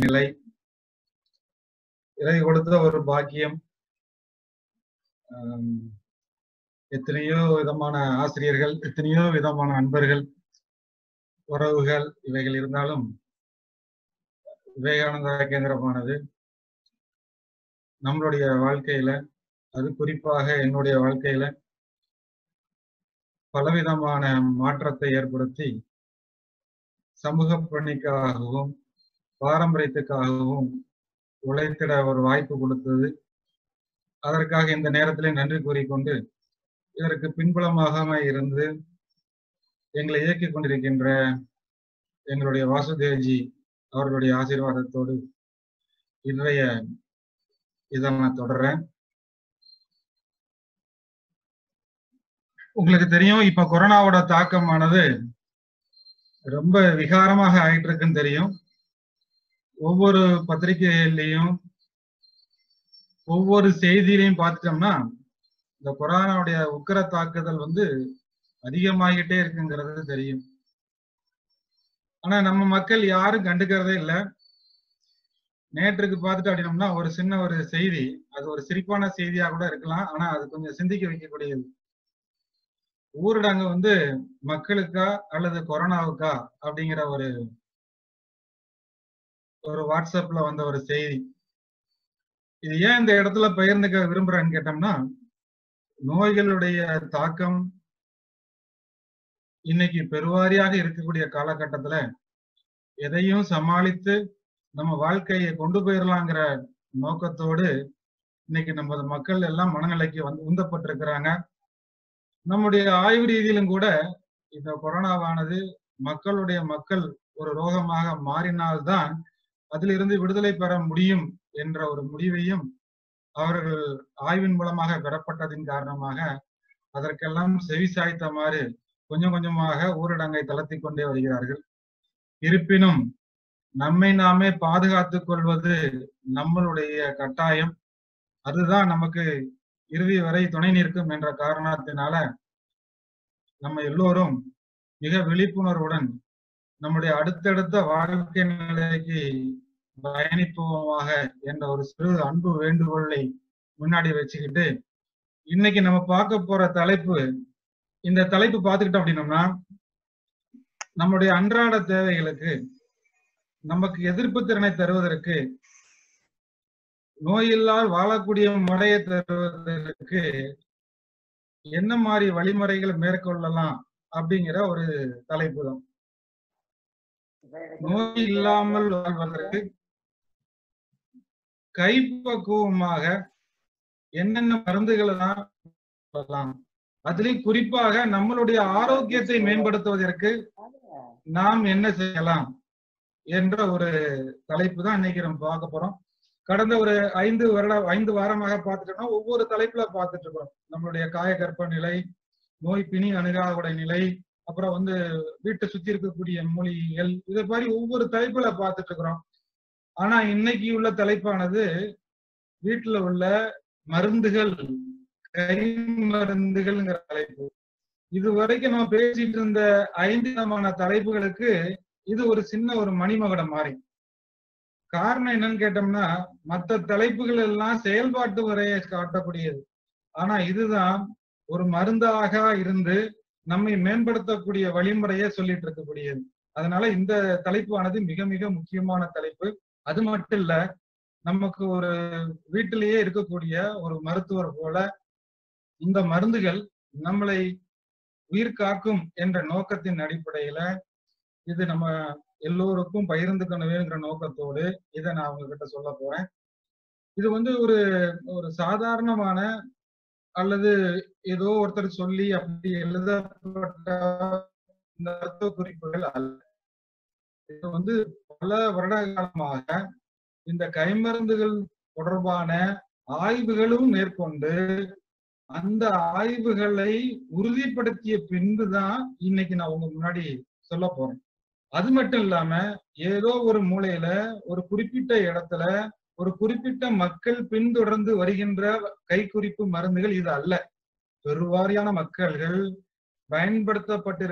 நிலை இறை கொடுத்த ஒரு பாக்கியம் ஆம், எத்தனையோ விதமான ஆசிரியர்கள் எத்தனையோ விதமான நண்பர்கள் உறவுகள் இவைகள் இருந்தாலும் விவேகானந்தா கேந்திரமானது நம்மளுடைய வாழ்க்கையில அது குறிப்பாக என்னுடைய வாழ்க்கையில பலவிதமான மாற்றத்தை ஏற்படுத்தி சமூக பணிக்காகவும் பாரம்பரியத்துக்காகவும் உழைத்திட ஒரு வாய்ப்பு கொடுத்தது அதற்காக இந்த நேரத்திலே நன்றி கூறிக்கொண்டு இதற்கு பின்புலமாக இருந்து எங்களை இயக்கிக் கொண்டிருக்கின்ற எங்களுடைய வாசுதேவ்ஜி அவர்களுடைய ஆசீர்வாதத்தோடு இன்றைய இதை நான் தொடர்றேன் உங்களுக்கு தெரியும் இப்ப கொரோனாவோட தாக்கமானது ரொம்ப விகாரமாக ஆயிட்டு இருக்குன்னு தெரியும் ஒவ்வொரு பத்திரிகைகள்லையும் ஒவ்வொரு செய்தியிலையும் பார்த்துட்டோம்னா இந்த கொரோனாவுடைய உக்கிர தாக்குதல் வந்து அதிகமாகிட்டே இருக்குங்கிறது தெரியும் ஆனா நம்ம மக்கள் யாரும் கண்டுக்கிறதே இல்லை நேற்றுக்கு பார்த்துட்டு அப்படின்னோம்னா ஒரு சின்ன ஒரு செய்தி அது ஒரு சிரிப்பான செய்தியா கூட இருக்கலாம் ஆனா அது கொஞ்சம் சிந்திக்க வைக்கக்கூடியது ஊரடங்கு வந்து மக்களுக்கா அல்லது கொரோனாவுக்கா அப்படிங்கிற ஒரு ஒரு வாட்ஸ்அப்ல வந்த ஒரு செய்தி இது ஏன் இந்த இடத்துல பகிர்ந்துக்க விரும்புறேன்னு கேட்டோம்னா நோய்களுடைய தாக்கம் இன்னைக்கு பெருவாரியாக இருக்கக்கூடிய காலகட்டத்துல எதையும் சமாளித்து நம்ம வாழ்க்கையை கொண்டு போயிடலாங்கிற நோக்கத்தோடு இன்னைக்கு நம்ம மக்கள் எல்லாம் மனநிலைக்கு வந்து உந்தப்பட்டிருக்கிறாங்க நம்முடைய ஆய்வு ரீதியிலும் கூட இந்த கொரோனாவானது மக்களுடைய மக்கள் ஒரு ரோகமாக மாறினால்தான் அதிலிருந்து விடுதலை பெற முடியும் என்ற ஒரு முடிவையும் அவர்கள் ஆய்வின் மூலமாக பெறப்பட்டதின் காரணமாக அதற்கெல்லாம் செவி சாய்த்தமாறு கொஞ்சம் கொஞ்சமாக ஊரடங்கை தளர்த்திக் கொண்டே வருகிறார்கள் இருப்பினும் நம்மை நாமே பாதுகாத்துக் கொள்வது நம்மளுடைய கட்டாயம் அதுதான் நமக்கு இறுதி வரை துணை நிற்கும் என்ற காரணத்தினால நம்ம எல்லோரும் மிக விழிப்புணர்வுடன் நம்முடைய அடுத்தடுத்த வாழ்க்கை நிலைக்கு பயணிப்போமாக என்ற ஒரு சிறு அன்பு வேண்டுகோளை முன்னாடி வச்சுக்கிட்டு இன்னைக்கு நம்ம பார்க்க போற தலைப்பு இந்த தலைப்பு பார்த்துக்கிட்டோம் அப்படின்னோம்னா நம்முடைய அன்றாட தேவைகளுக்கு நமக்கு எதிர்ப்பு திறனை தருவதற்கு நோயில்லால் வாழக்கூடிய முறையை தருவதற்கு என்ன மாதிரி வழிமுறைகளை மேற்கொள்ளலாம் அப்படிங்கிற ஒரு தலைப்பு தான் நோய் இல்லாமல் வாழ்வதற்கு கைப்பக்குவமாக என்னென்ன மருந்துகளை தான் சொல்லலாம் அதுலயும் குறிப்பாக நம்மளுடைய ஆரோக்கியத்தை மேம்படுத்துவதற்கு நாம் என்ன செய்யலாம் என்ற ஒரு தலைப்பு தான் இன்னைக்கு நம்ம பார்க்க போறோம் கடந்த ஒரு ஐந்து வருட ஐந்து வாரமாக பார்த்துட்டோம்னா ஒவ்வொரு தலைப்புல பார்த்துட்டு இருக்கோம் நம்மளுடைய காயகற்ப நிலை நோய் பிணி அணுகாவுடைய நிலை அப்புறம் வந்து வீட்டை சுத்தி இருக்கக்கூடிய மூலிகைகள் இதை மாதிரி ஒவ்வொரு தலைப்புல பார்த்துட்டு இருக்கிறோம் ஆனா இன்னைக்கு உள்ள தலைப்பானது வீட்டுல உள்ள மருந்துகள் கை மருந்துகள்ங்கிற தலைப்பு இது வரைக்கும் நம்ம பேசிட்டு இருந்த ஐந்து விதமான தலைப்புகளுக்கு இது ஒரு சின்ன ஒரு மணிமகுடம் மாறி காரணம் என்னன்னு கேட்டோம்னா மற்ற தலைப்புகள் எல்லாம் செயல்பாட்டு முறையை காட்டக்கூடியது ஆனா இதுதான் ஒரு மருந்தாக இருந்து நம்மை மேம்படுத்தக்கூடிய வழிமுறையை சொல்லிட்டு இருக்கக்கூடியது அதனால இந்த தலைப்பானது மிக மிக முக்கியமான தலைப்பு அது மட்டும் இல்ல நமக்கு ஒரு வீட்டிலேயே இருக்கக்கூடிய ஒரு மருத்துவர் போல இந்த மருந்துகள் நம்மளை உயிர் காக்கும் என்ற நோக்கத்தின் அடிப்படையில இது நம்ம எல்லோருக்கும் பகிர்ந்துக்கணுங்கிற நோக்கத்தோடு இதை நான் உங்ககிட்ட சொல்ல போறேன் இது வந்து ஒரு ஒரு சாதாரணமான அல்லது ஏதோ ஒருத்தர் சொல்லி அப்படி எழுதப்பட்ட மருத்துவ குறிப்புகள் அல்ல இது வந்து பல வருட காலமாக இந்த கைமருந்துகள் தொடர்பான ஆய்வுகளும் மேற்கொண்டு அந்த ஆய்வுகளை உறுதிப்படுத்திய பின்புதான் இன்னைக்கு நான் உங்க முன்னாடி சொல்ல போறேன் அது மட்டும் இல்லாம ஏதோ ஒரு மூலையில ஒரு குறிப்பிட்ட இடத்துல ஒரு குறிப்பிட்ட மக்கள் பின்தொடர்ந்து வருகின்ற கைக்குறிப்பு மருந்துகள் இது அல்ல பெருவாரியான மக்கள்கள்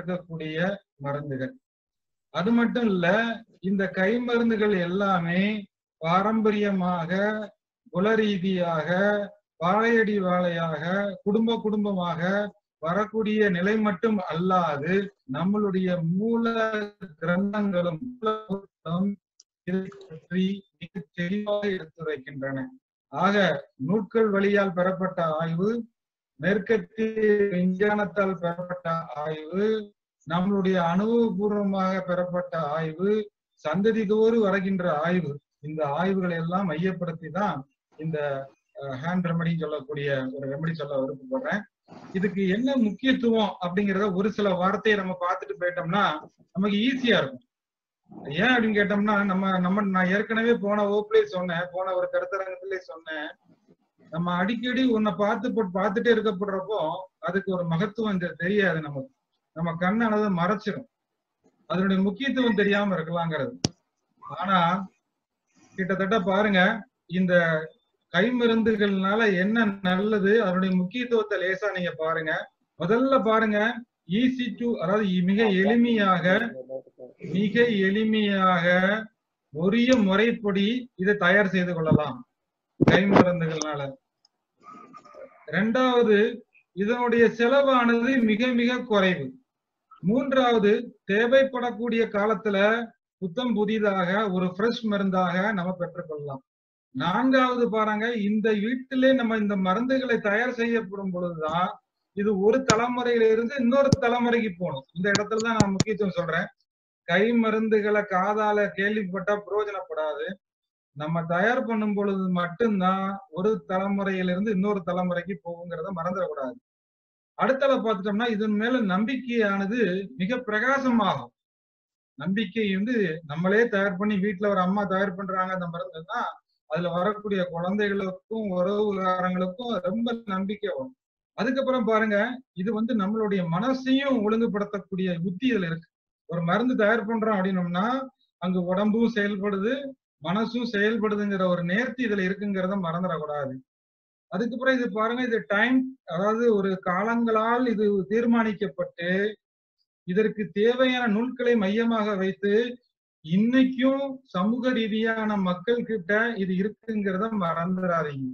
பயன்படுத்தப்பட்டிருக்கக்கூடிய மருந்துகள் அது மட்டும் இல்ல இந்த கை மருந்துகள் எல்லாமே பாரம்பரியமாக குல ரீதியாக வாழையடி வாழையாக குடும்ப குடும்பமாக வரக்கூடிய நிலை மட்டும் அல்லாது நம்மளுடைய மூல கிரந்தங்களும் மூலங்களும் இதை பற்றி மிக தெளிவாக எடுத்துரைக்கின்றன ஆக நூட்கள் வழியால் பெறப்பட்ட ஆய்வு மேற்கத்திய விஞ்ஞானத்தால் பெறப்பட்ட ஆய்வு நம்மளுடைய அனுபவபூர்வமாக பெறப்பட்ட ஆய்வு சந்ததி தோறு வருகின்ற ஆய்வு இந்த ஆய்வுகளை எல்லாம் மையப்படுத்தி தான் இந்த ஹேண்ட் ரெமடி சொல்லக்கூடிய ஒரு ரெமடி சொல்ல விருப்பப்படுறேன் இதுக்கு என்ன முக்கியத்துவம் அப்படிங்கறத ஒரு சில வார்த்தையை நம்ம பார்த்துட்டு போயிட்டோம்னா நமக்கு ஈஸியா இருக்கும் ஏன் அப்படின்னு கேட்டோம்னா நம்ம நம்ம நான் ஏற்கனவே போன வகுப்புலயே சொன்னேன் போன ஒரு கருத்தரங்கத்திலே சொன்னேன் நம்ம அடிக்கடி உன்னை பார்த்து போட்டு பார்த்துட்டே இருக்கப்படுறப்போ அதுக்கு ஒரு மகத்துவம் இந்த தெரியாது நமக்கு நம்ம கண்ணானது மறைச்சிடும் அதனுடைய முக்கியத்துவம் தெரியாம இருக்கலாங்கிறது ஆனா கிட்டத்தட்ட பாருங்க இந்த கைமருந்துகள்னால என்ன நல்லது அதனுடைய முக்கியத்துவத்தை லேசா நீங்க பாருங்க முதல்ல பாருங்க ஈஸி டு அதாவது மிக எளிமையாக மிக எளிமையாக உரிய முறைப்படி இதை தயார் செய்து கொள்ளலாம் கைமருந்துகள்னால ரெண்டாவது இதனுடைய செலவானது மிக மிக குறைவு மூன்றாவது தேவைப்படக்கூடிய காலத்துல புத்தம் புதிதாக ஒரு ஃப்ரெஷ் மருந்தாக நம்ம பெற்றுக்கொள்ளலாம் நான்காவது பாருங்க இந்த வீட்டிலே நம்ம இந்த மருந்துகளை தயார் செய்யப்படும் பொழுதுதான் இது ஒரு தலைமுறையில இருந்து இன்னொரு தலைமுறைக்கு போகணும் இந்த இடத்துல தான் நான் முக்கியத்துவம் சொல்றேன் கை மருந்துகளை காதால கேள்விப்பட்டா பிரயோஜனப்படாது நம்ம தயார் பண்ணும் பொழுது மட்டும்தான் ஒரு தலைமுறையிலிருந்து இன்னொரு தலைமுறைக்கு போகுங்கிறத மறந்துடக்கூடாது அடுத்தல பார்த்துட்டோம்னா இதன் மேல நம்பிக்கையானது மிக பிரகாசமாகும் நம்பிக்கை வந்து நம்மளே தயார் பண்ணி வீட்டுல ஒரு அம்மா தயார் பண்றாங்க அந்த மருந்துன்னா அதுல வரக்கூடிய குழந்தைகளுக்கும் உறவுகாரங்களுக்கும் ரொம்ப நம்பிக்கை வரும் அதுக்கப்புறம் பாருங்க இது வந்து நம்மளுடைய மனசையும் ஒழுங்குபடுத்தக்கூடிய புத்தி இதுல இருக்கு ஒரு மருந்து தயார் பண்றோம் அப்படின்னோம்னா அங்க உடம்பும் செயல்படுது மனசும் செயல்படுதுங்கிற ஒரு நேர்த்தி இதுல இருக்குங்கிறத மறந்துடக்கூடாது அதுக்கப்புறம் இது பாருங்க இது டைம் அதாவது ஒரு காலங்களால் இது தீர்மானிக்கப்பட்டு இதற்கு தேவையான நூல்களை மையமாக வைத்து இன்னைக்கும் சமூக ரீதியான மக்கள் கிட்ட இது இருக்குங்கிறத மறந்துடாதீங்க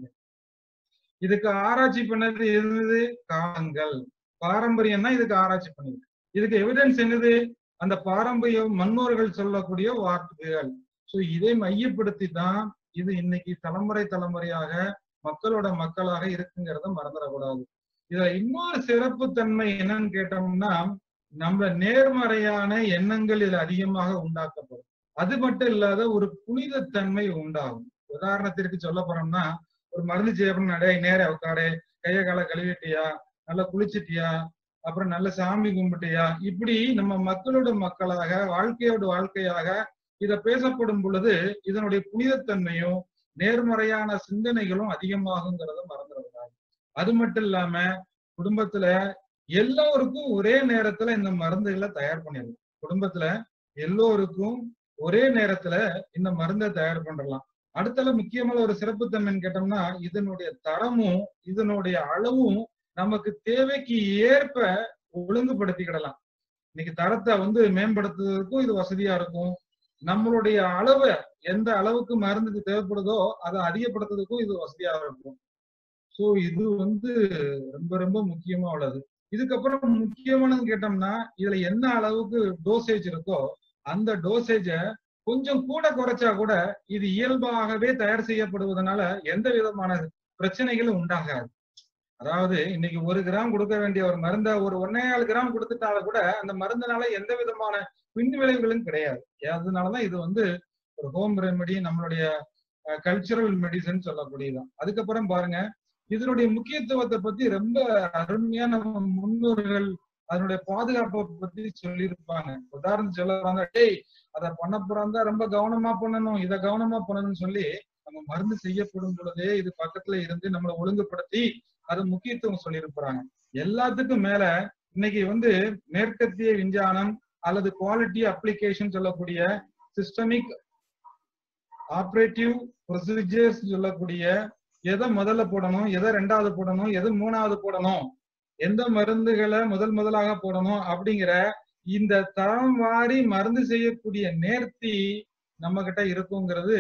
இதுக்கு ஆராய்ச்சி பண்ணது என்னது காலங்கள் பாரம்பரியம் தான் இதுக்கு ஆராய்ச்சி பண்ணிருக்கு இதுக்கு எவிடன்ஸ் என்னது அந்த பாரம்பரிய முன்னோர்கள் சொல்லக்கூடிய வார்த்தைகள் சோ இதை மையப்படுத்தி தான் இது இன்னைக்கு தலைமுறை தலைமுறையாக மக்களோட மக்களாக இருக்குங்கிறத மறந்துடக்கூடாது இதுல இன்னொரு சிறப்பு தன்மை என்னன்னு கேட்டோம்னா நம்ம நேர்மறையான எண்ணங்கள் இதுல அதிகமாக உண்டாக்கப்படும் அது மட்டும் இல்லாத ஒரு புனித தன்மை உண்டாகும் உதாரணத்திற்கு சொல்ல போறோம்னா ஒரு மருந்து செய்யப்படும் நடை நேர உட்காடு கைய கால கழுவிட்டியா நல்லா குளிச்சிட்டியா அப்புறம் நல்ல சாமி கும்பிட்டியா இப்படி நம்ம மக்களோட மக்களாக வாழ்க்கையோட வாழ்க்கையாக இத பேசப்படும் பொழுது இதனுடைய புனிதத்தன்மையும் நேர்மறையான சிந்தனைகளும் அதிகமாகுங்கிறத மறந்துடக்கூடாது அது மட்டும் இல்லாம குடும்பத்துல எல்லோருக்கும் ஒரே நேரத்துல இந்த மருந்துகளை தயார் பண்ணிடலாம் குடும்பத்துல எல்லோருக்கும் ஒரே நேரத்துல இந்த மருந்தை தயார் பண்ணலாம் அடுத்தல முக்கியமான ஒரு சிறப்புத்தன்மைன்னு கேட்டோம்னா இதனுடைய தரமும் இதனுடைய அளவும் நமக்கு தேவைக்கு ஏற்ப ஒழுங்குபடுத்திக்கிடலாம் இன்னைக்கு தரத்தை வந்து மேம்படுத்துவதற்கும் இது வசதியா இருக்கும் நம்மளுடைய அளவை எந்த அளவுக்கு மருந்துக்கு தேவைப்படுதோ அதை அதிகப்படுத்துறதுக்கும் இது வசதியா இருக்கும் சோ இது வந்து ரொம்ப ரொம்ப முக்கியமா உள்ளது இதுக்கப்புறம் முக்கியமானது கேட்டோம்னா இதுல என்ன அளவுக்கு டோசேஜ் இருக்கோ அந்த டோசேஜ கொஞ்சம் கூட குறைச்சா கூட இது இயல்பாகவே தயார் செய்யப்படுவதனால எந்த விதமான பிரச்சனைகளும் உண்டாகாது அதாவது இன்னைக்கு ஒரு கிராம் கொடுக்க வேண்டிய ஒரு மருந்த ஒரு ஒன்னே நாலு கிராம் கொடுத்துட்டால கூட அந்த மருந்துனால எந்த விதமான பின் விளைவுகளும் கிடையாது அதனாலதான் இது வந்து ஒரு ஹோம் ரெமெடி நம்மளுடைய கல்ச்சுரல் மெடிசன் சொல்லக்கூடியதான் அதுக்கப்புறம் பாருங்க இதனுடைய முக்கியத்துவத்தை பத்தி ரொம்ப அருமையா நம்ம முன்னோர்கள் அதனுடைய பாதுகாப்பை பத்தி சொல்லியிருப்பாங்க உதாரணம் சொல்ல வந்த டேய் அதை பண்ண போறாந்தா ரொம்ப கவனமா பண்ணணும் இதை கவனமா பண்ணணும்னு சொல்லி நம்ம மருந்து செய்யப்படும் பொழுதே இது பக்கத்துல இருந்து நம்மளை ஒழுங்குபடுத்தி அது முக்கியத்துவம் சொல்லியிருப்பாங்க எல்லாத்துக்கும் மேல இன்னைக்கு வந்து மேற்கத்திய விஞ்ஞானம் அல்லது குவாலிட்டி அப்ளிகேஷன் சொல்லக்கூடிய சிஸ்டமிக் ஆப்ரேட்டிவ் ப்ரொசீஜர்ஸ் சொல்லக்கூடிய எதை முதல்ல போடணும் எதை ரெண்டாவது போடணும் எது மூணாவது போடணும் எந்த மருந்துகளை முதல் முதலாக போடணும் அப்படிங்கிற இந்த தரம் வாரி மருந்து செய்யக்கூடிய நேர்த்தி நம்ம கிட்ட இருக்குங்கிறது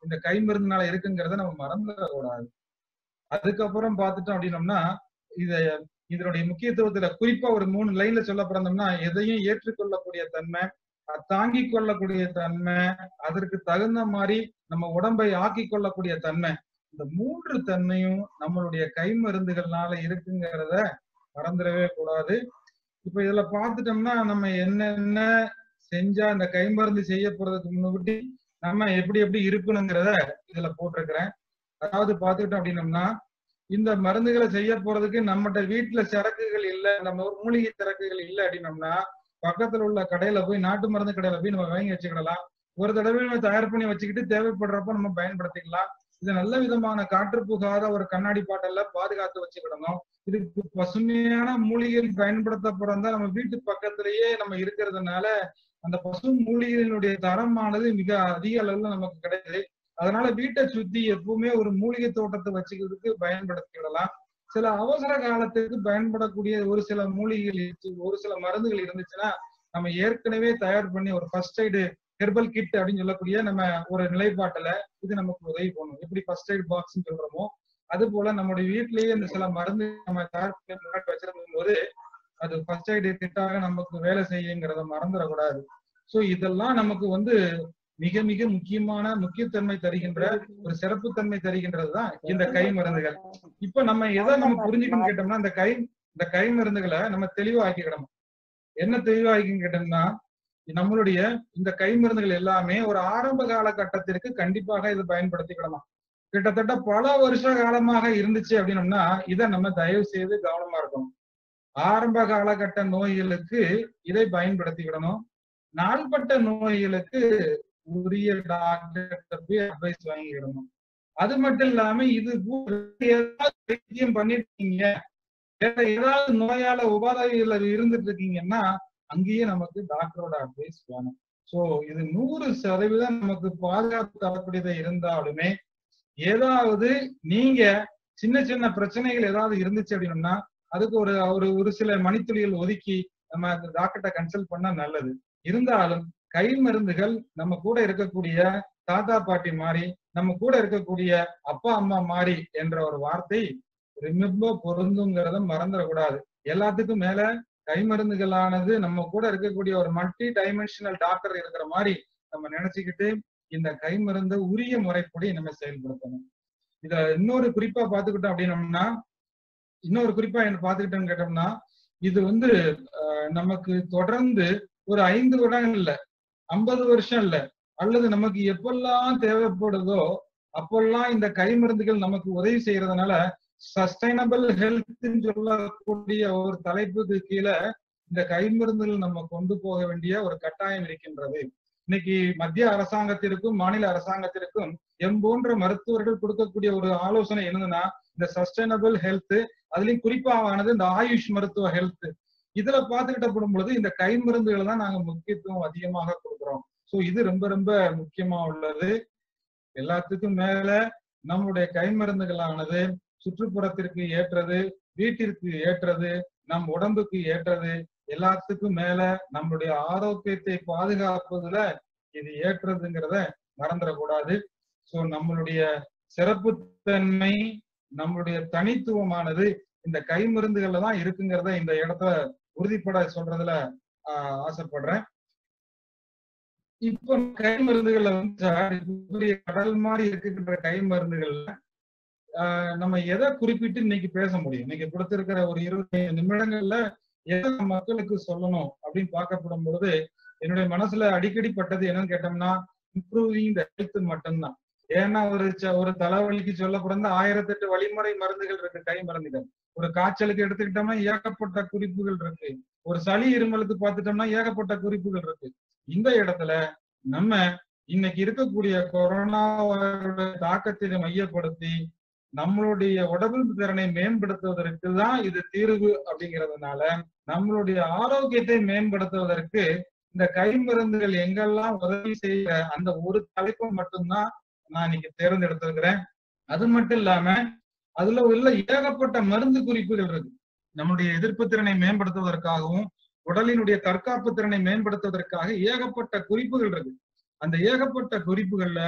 இந்த கை மருந்துனால இருக்குங்கிறத நம்ம மறந்துடக்கூடாது அதுக்கப்புறம் பார்த்துட்டோம் அப்படின்னம்னா இத இதனுடைய முக்கியத்துவத்துல குறிப்பா ஒரு மூணு லைன்ல சொல்ல பிறந்தோம்னா எதையும் ஏற்றுக்கொள்ளக்கூடிய தன்மை அஹ் தாங்கிக் கொள்ளக்கூடிய தன்மை அதற்கு தகுந்த மாதிரி நம்ம உடம்பை ஆக்கி கொள்ளக்கூடிய தன்மை இந்த மூன்று தன்மையும் நம்மளுடைய கை மருந்துகள்னால இருக்குங்கிறத மறந்துடவே கூடாது இப்ப இதுல பார்த்துட்டோம்னா நம்ம என்னென்ன செஞ்சா இந்த கை மருந்து செய்ய போறதுக்கு முன்னாடி நம்ம எப்படி எப்படி இருக்கணுங்கிறத இதுல போட்டிருக்கிறேன் அதாவது பார்த்துக்கிட்டோம் அப்படின்னம்னா இந்த மருந்துகளை செய்ய போறதுக்கு நம்மகிட்ட வீட்டுல சரக்குகள் இல்ல நம்ம ஒரு மூலிகை சரக்குகள் இல்ல அப்படின்னம்னா பக்கத்துல உள்ள கடையில போய் நாட்டு மருந்து கடையில போய் நம்ம வாங்கி வச்சுக்கிடலாம் ஒரு தடவை நம்ம தயார் பண்ணி வச்சுக்கிட்டு தேவைப்படுறப்ப நம்ம பயன்படுத்திக்கலாம் இது நல்ல விதமான காற்று புகாத ஒரு கண்ணாடி பாட்டில பாதுகாத்து வச்சுக்கிடணும் இதுக்கு பசுமையான மூலிகைகள் பயன்படுத்தப்படுறதா நம்ம வீட்டு பக்கத்திலேயே நம்ம இருக்கிறதுனால அந்த பசு மூலிகைகளுடைய தரமானது மிக அதிக அளவுல நமக்கு கிடைக்குது அதனால வீட்டை சுத்தி எப்பவுமே ஒரு மூலிகை தோட்டத்தை வச்சுக்கிறதுக்கு பயன்படுத்திக்கிடலாம் சில அவசர காலத்துக்கு பயன்படக்கூடிய ஒரு சில மூலிகைகள் இருக்கு, ஒரு சில மருந்துகள் இருந்துச்சுன்னா நம்ம ஏற்கனவே தயார் பண்ணி ஒரு ஃபர்ஸ்ட் எய்டு ஹெர்பல் கிட் அப்படின்னு சொல்லக்கூடிய நம்ம ஒரு நிலைப்பாட்டுல இது நமக்கு உதவி பண்ணும் எப்படி ஃபர்ஸ்ட் எய்ட் பாக்ஸ் சொல்றோமோ அது போல நம்மளுடைய வீட்டிலேயே இந்த சில மருந்து நம்ம தயார் பண்ணி முன்னாடி வச்சிருக்கும் போது அது ஃபர்ஸ்ட் எய்டு கிட்டாக நமக்கு வேலை செய்யுங்கிறத மறந்துடக்கூடாது சோ இதெல்லாம் நமக்கு வந்து மிக மிக முக்கியமான முக்கியத்தன்மை தருகின்ற ஒரு சிறப்புத்தன்மை தருகின்றது தான் இந்த கை மருந்துகள் இப்ப நம்ம எதை நம்ம புரிஞ்சுக்கணும்னு கேட்டோம்னா இந்த கை இந்த கை மருந்துகளை நம்ம தெளிவாக்கிக்கிடணும் என்ன தெளிவாக்கின்னு கேட்டோம்னா நம்மளுடைய இந்த கை மருந்துகள் எல்லாமே ஒரு ஆரம்ப காலகட்டத்திற்கு கண்டிப்பாக இது பயன்படுத்திக்கிடலாம் கிட்டத்தட்ட பல வருஷ காலமாக இருந்துச்சு அப்படின்னம்னா இதை நம்ம தயவு செய்து கவனமா இருக்கணும் ஆரம்ப காலகட்ட நோய்களுக்கு இதை பயன்படுத்திக்கிடணும் நாள்பட்ட நோய்களுக்கு உரிய டாக்டர் போய் அட்வைஸ் வாங்கிக்கிடணும் அது மட்டும் இல்லாம இது கூட ஏதாவது வைத்தியம் பண்ணிருக்கீங்க வேற ஏதாவது நோயால உபாதைகள் இருந்துட்டு இருக்கீங்கன்னா அங்கேயே நமக்கு டாக்டரோட அட்வைஸ் வேணும் சோ இது நூறு சதவீதம் நமக்கு பாதுகாப்பு தரக்கூடியதா இருந்தாலுமே ஏதாவது நீங்க சின்ன சின்ன பிரச்சனைகள் ஏதாவது இருந்துச்சு அப்படின்னா அதுக்கு ஒரு ஒரு ஒரு சில மணித்துளிகள் ஒதுக்கி நம்ம அந்த டாக்டர்கிட்ட கன்சல்ட் பண்ணா நல்லது இருந்தாலும் கை மருந்துகள் நம்ம கூட இருக்கக்கூடிய தாத்தா பாட்டி மாதிரி நம்ம கூட இருக்கக்கூடிய அப்பா அம்மா மாதிரி என்ற ஒரு வார்த்தை ரொம்ப பொருந்துங்கிறத மறந்துடக்கூடாது எல்லாத்துக்கும் மேல கை மருந்துகளானது நம்ம கூட இருக்கக்கூடிய ஒரு மல்டி டைமென்ஷனல் டாக்டர் இருக்கிற மாதிரி நம்ம நினைச்சுக்கிட்டு இந்த கை மருந்தை உரிய முறைப்படி நம்ம செயல்படுத்தணும் இத இன்னொரு குறிப்பா பாத்துக்கிட்டோம் அப்படின்னம்னா இன்னொரு குறிப்பா என்ன பாத்துக்கிட்டோம்னு கேட்டோம்னா இது வந்து அஹ், நமக்கு தொடர்ந்து ஒரு ஐந்து வருடங்கள் இல்ல ஐம்பது வருஷம் இல்ல அல்லது நமக்கு எப்பெல்லாம் தேவைப்படுதோ அப்பெல்லாம் இந்த கை மருந்துகள் நமக்கு உதவி செய்யறதுனால சஸ்டைனபிள் ஹெல்த் சொல்லக்கூடிய ஒரு தலைப்புக்கு கீழே இந்த கை மருந்துகள் நம்ம கொண்டு போக வேண்டிய ஒரு கட்டாயம் இருக்கின்றது இன்னைக்கு மத்திய அரசாங்கத்திற்கும் மாநில அரசாங்கத்திற்கும் எம் போன்ற மருத்துவர்கள் கொடுக்கக்கூடிய ஒரு ஆலோசனை என்னதுன்னா இந்த சஸ்டைனபிள் ஹெல்த் அதுலயும் குறிப்பாவானது இந்த ஆயுஷ் மருத்துவ ஹெல்த் இதுல பாத்துக்கிட்ட போடும் பொழுது இந்த கை மருந்துகளை தான் நாங்க முக்கியத்துவம் அதிகமாக கொடுக்குறோம் சோ இது ரொம்ப ரொம்ப முக்கியமா உள்ளது எல்லாத்துக்கும் மேல நம்முடைய கை மருந்துகளானது சுற்றுப்புறத்திற்கு ஏற்றது வீட்டிற்கு ஏற்றது நம் உடம்புக்கு ஏற்றது எல்லாத்துக்கும் மேல நம்மளுடைய ஆரோக்கியத்தை பாதுகாப்பதுல இது ஏற்றதுங்கிறத மறந்துடக்கூடாது சோ நம்மளுடைய சிறப்புத்தன்மை நம்மளுடைய தனித்துவமானது இந்த கை மருந்துகள்ல தான் இருக்குங்கிறத இந்த இடத்துல உறுதிப்பட சொல்றதுல ஆஹ் ஆசைப்படுறேன் இப்போ கை மருந்துகள்ல வந்து சார் இப்படி கடல் மாதிரி இருக்கின்ற கை மருந்துகள்ல ஆஹ் நம்ம எதை குறிப்பிட்டு இன்னைக்கு பேச முடியும் இன்னைக்கு கொடுத்திருக்கிற ஒரு இருபத்தி நிமிடங்கள்ல எதை நம்ம மக்களுக்கு சொல்லணும் அப்படின்னு பார்க்கப்படும் பொழுது என்னுடைய மனசுல அடிக்கடி பட்டது என்னன்னு கேட்டோம்னா இம்ப்ரூவிங் த ஹெல்த் மட்டும்தான் ஏன்னா ஒரு ச- ஒரு தலைவலிக்கு சொல்லப்படுற ஆயிரத்தெட்டு வழிமுறை மருந்துகள் இருக்கு கை மருந்துகள் ஒரு காய்ச்சலுக்கு எடுத்துக்கிட்டோம்னா ஏகப்பட்ட குறிப்புகள் இருக்கு ஒரு சளி இருமலுக்கு பார்த்துட்டோம்னா ஏகப்பட்ட குறிப்புகள் இருக்கு இந்த இடத்துல நம்ம இன்னைக்கு இருக்கக்கூடிய கொரோனா தாக்கத்தை மையப்படுத்தி நம்மளுடைய உடம்பு திறனை மேம்படுத்துவதற்கு தான் இது தீர்வு அப்படிங்கிறதுனால நம்மளுடைய ஆரோக்கியத்தை மேம்படுத்துவதற்கு இந்த கை மருந்துகள் எங்கெல்லாம் உதவி செய்யற அந்த ஒரு தலைப்பை மட்டும்தான் நான் இன்னைக்கு தேர்ந்தெடுத்திருக்கிறேன் அது மட்டும் இல்லாம அதுல உள்ள ஏகப்பட்ட மருந்து குறிப்புகள் இருக்கு நம்முடைய எதிர்ப்பு திறனை மேம்படுத்துவதற்காகவும் உடலினுடைய தற்காப்பு திறனை மேம்படுத்துவதற்காக ஏகப்பட்ட குறிப்புகள் இருக்கு அந்த ஏகப்பட்ட குறிப்புகள்ல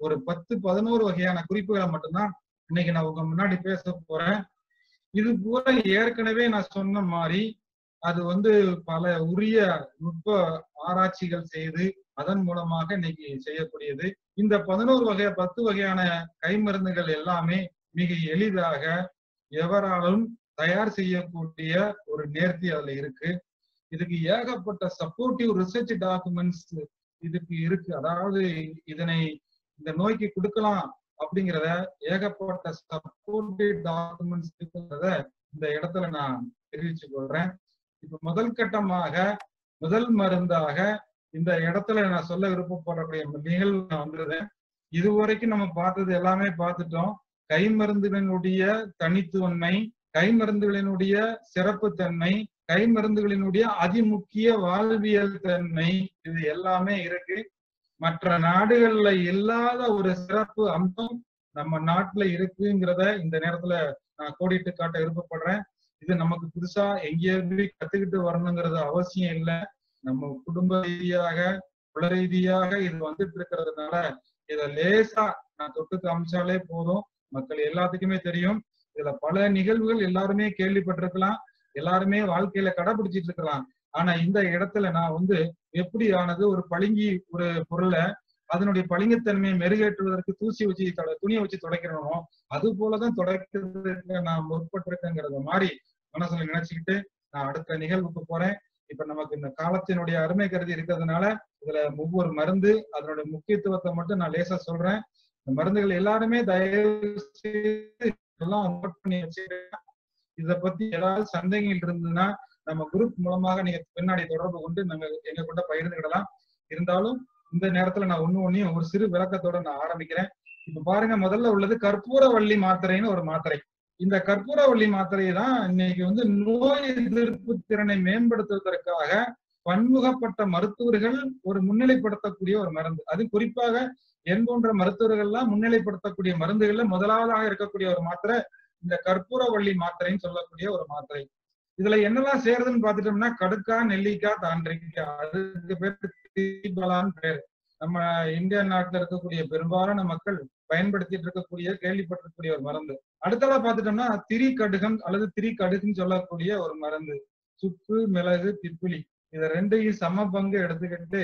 ஒரு பத்து பதினோரு வகையான குறிப்புகளை மட்டும்தான் இன்னைக்கு நான் உங்க முன்னாடி பேச போறேன் இது போல ஏற்கனவே நான் சொன்ன மாதிரி அது வந்து பல உரிய நுட்ப ஆராய்ச்சிகள் செய்து அதன் மூலமாக இன்னைக்கு செய்யக்கூடியது இந்த பதினோரு வகை பத்து வகையான கைமருந்துகள் எல்லாமே மிக எளிதாக எவராலும் தயார் செய்யக்கூடிய ஒரு நேர்த்தி அதுல இருக்கு இதுக்கு ஏகப்பட்ட சப்போர்ட்டிவ் ரிசர்ச் டாக்குமெண்ட்ஸ் இதுக்கு இருக்கு அதாவது இதனை இந்த நோய்க்கு கொடுக்கலாம் அப்படிங்கிறத ஏகப்பட்ட சப்போர்ட்டிவ் டாக்குமெண்ட்ஸ் இருக்கிறத இந்த இடத்துல நான் தெரிவிச்சு கொள்றேன் இப்ப முதல் கட்டமாக முதல் மருந்தாக இந்த இடத்துல நான் சொல்ல விருப்பப்படக்கூடிய நிகழ்வு நான் வந்துருதேன் இதுவரைக்கும் நம்ம பார்த்தது எல்லாமே பார்த்துட்டோம் கை மருந்துகளினுடைய தனித்துவன்மை கை மருந்துகளினுடைய சிறப்பு தன்மை கை மருந்துகளினுடைய அதிமுக்கிய வாழ்வியல் தன்மை இது எல்லாமே இருக்கு மற்ற நாடுகள்ல இல்லாத ஒரு சிறப்பு அம்சம் நம்ம நாட்டுல இருக்குங்கிறத இந்த நேரத்துல நான் கோடிட்டு காட்ட விருப்பப்படுறேன் இது நமக்கு புதுசா எங்கேயாவது கத்துக்கிட்டு வரணுங்கிறது அவசியம் இல்லை நம்ம குடும்ப ரீதியாக குல ரீதியாக இது வந்துட்டு இருக்கிறதுனால இத லேசா நான் தொட்டு காமிச்சாலே போதும் மக்கள் எல்லாத்துக்குமே தெரியும் இதுல பல நிகழ்வுகள் எல்லாருமே கேள்விப்பட்டிருக்கலாம் எல்லாருமே வாழ்க்கையில கடைபிடிச்சிட்டு இருக்கலாம் ஆனா இந்த இடத்துல நான் வந்து எப்படி ஆனது ஒரு பளிங்கி ஒரு பொருளை அதனுடைய பளிங்கத்தன்மையை மெருகேற்றுவதற்கு தூசி வச்சு துணியை வச்சு துடைக்கிறோமோ அது போலதான் துடைக்கிறதுக்கு நான் முற்பட்டிருக்கேங்கிறத மாதிரி மனசுல நினைச்சுக்கிட்டு நான் அடுத்த நிகழ்வுக்கு போறேன் இப்ப நமக்கு இந்த காலத்தினுடைய அருமை கருதி இருக்கிறதுனால இதுல ஒவ்வொரு மருந்து அதனுடைய முக்கியத்துவத்தை மட்டும் நான் லேசா சொல்றேன் இந்த மருந்துகள் எல்லாருமே தயவு செய்து எல்லாம் நோட் பண்ணி வச்சுக்கிறேன் இத பத்தி ஏதாவது சந்தேகங்கள் இருந்ததுன்னா நம்ம குரூப் மூலமாக நீங்க பின்னாடி தொடர்பு கொண்டு நாங்க எங்க கூட பகிர்ந்துக்கிடலாம் இருந்தாலும் இந்த நேரத்துல நான் ஒண்ணு ஒன்னையும் ஒரு சிறு விளக்கத்தோட நான் ஆரம்பிக்கிறேன் இப்ப பாருங்க முதல்ல உள்ளது கற்பூரவள்ளி மாத்திரைன்னு ஒரு மாத்திரை இந்த கற்பூரவள்ளி மாத்திரையை தான் இன்னைக்கு வந்து நோய் எதிர்ப்பு திறனை மேம்படுத்துவதற்காக பன்முகப்பட்ட மருத்துவர்கள் ஒரு முன்னிலைப்படுத்தக்கூடிய ஒரு மருந்து அது குறிப்பாக என் போன்ற மருத்துவர்கள்லாம் முன்னிலைப்படுத்தக்கூடிய மருந்துகள்ல முதலாவதாக இருக்கக்கூடிய ஒரு மாத்திரை இந்த கற்பூரவள்ளி மாத்திரைன்னு சொல்லக்கூடிய ஒரு மாத்திரை இதுல என்னெல்லாம் சேருதுன்னு பாத்துட்டோம்னா கடுக்கா நெல்லிக்காய் தாண்டிக்காய் அதுக்கு பேர் தீபலான்னு பேரு நம்ம இந்திய நாட்டுல இருக்கக்கூடிய பெரும்பாலான மக்கள் பயன்படுத்திட்டு இருக்கக்கூடிய கேள்விப்பட்டிருக்கக்கூடிய ஒரு மருந்து அடுத்ததா பாத்துட்டோம்னா திரி கடுகம் அல்லது திரி கடுகுன்னு சொல்லக்கூடிய ஒரு மருந்து சுக்கு மிளகு திப்பிலி இத ரெண்டையும் சம பங்கு எடுத்துக்கிட்டு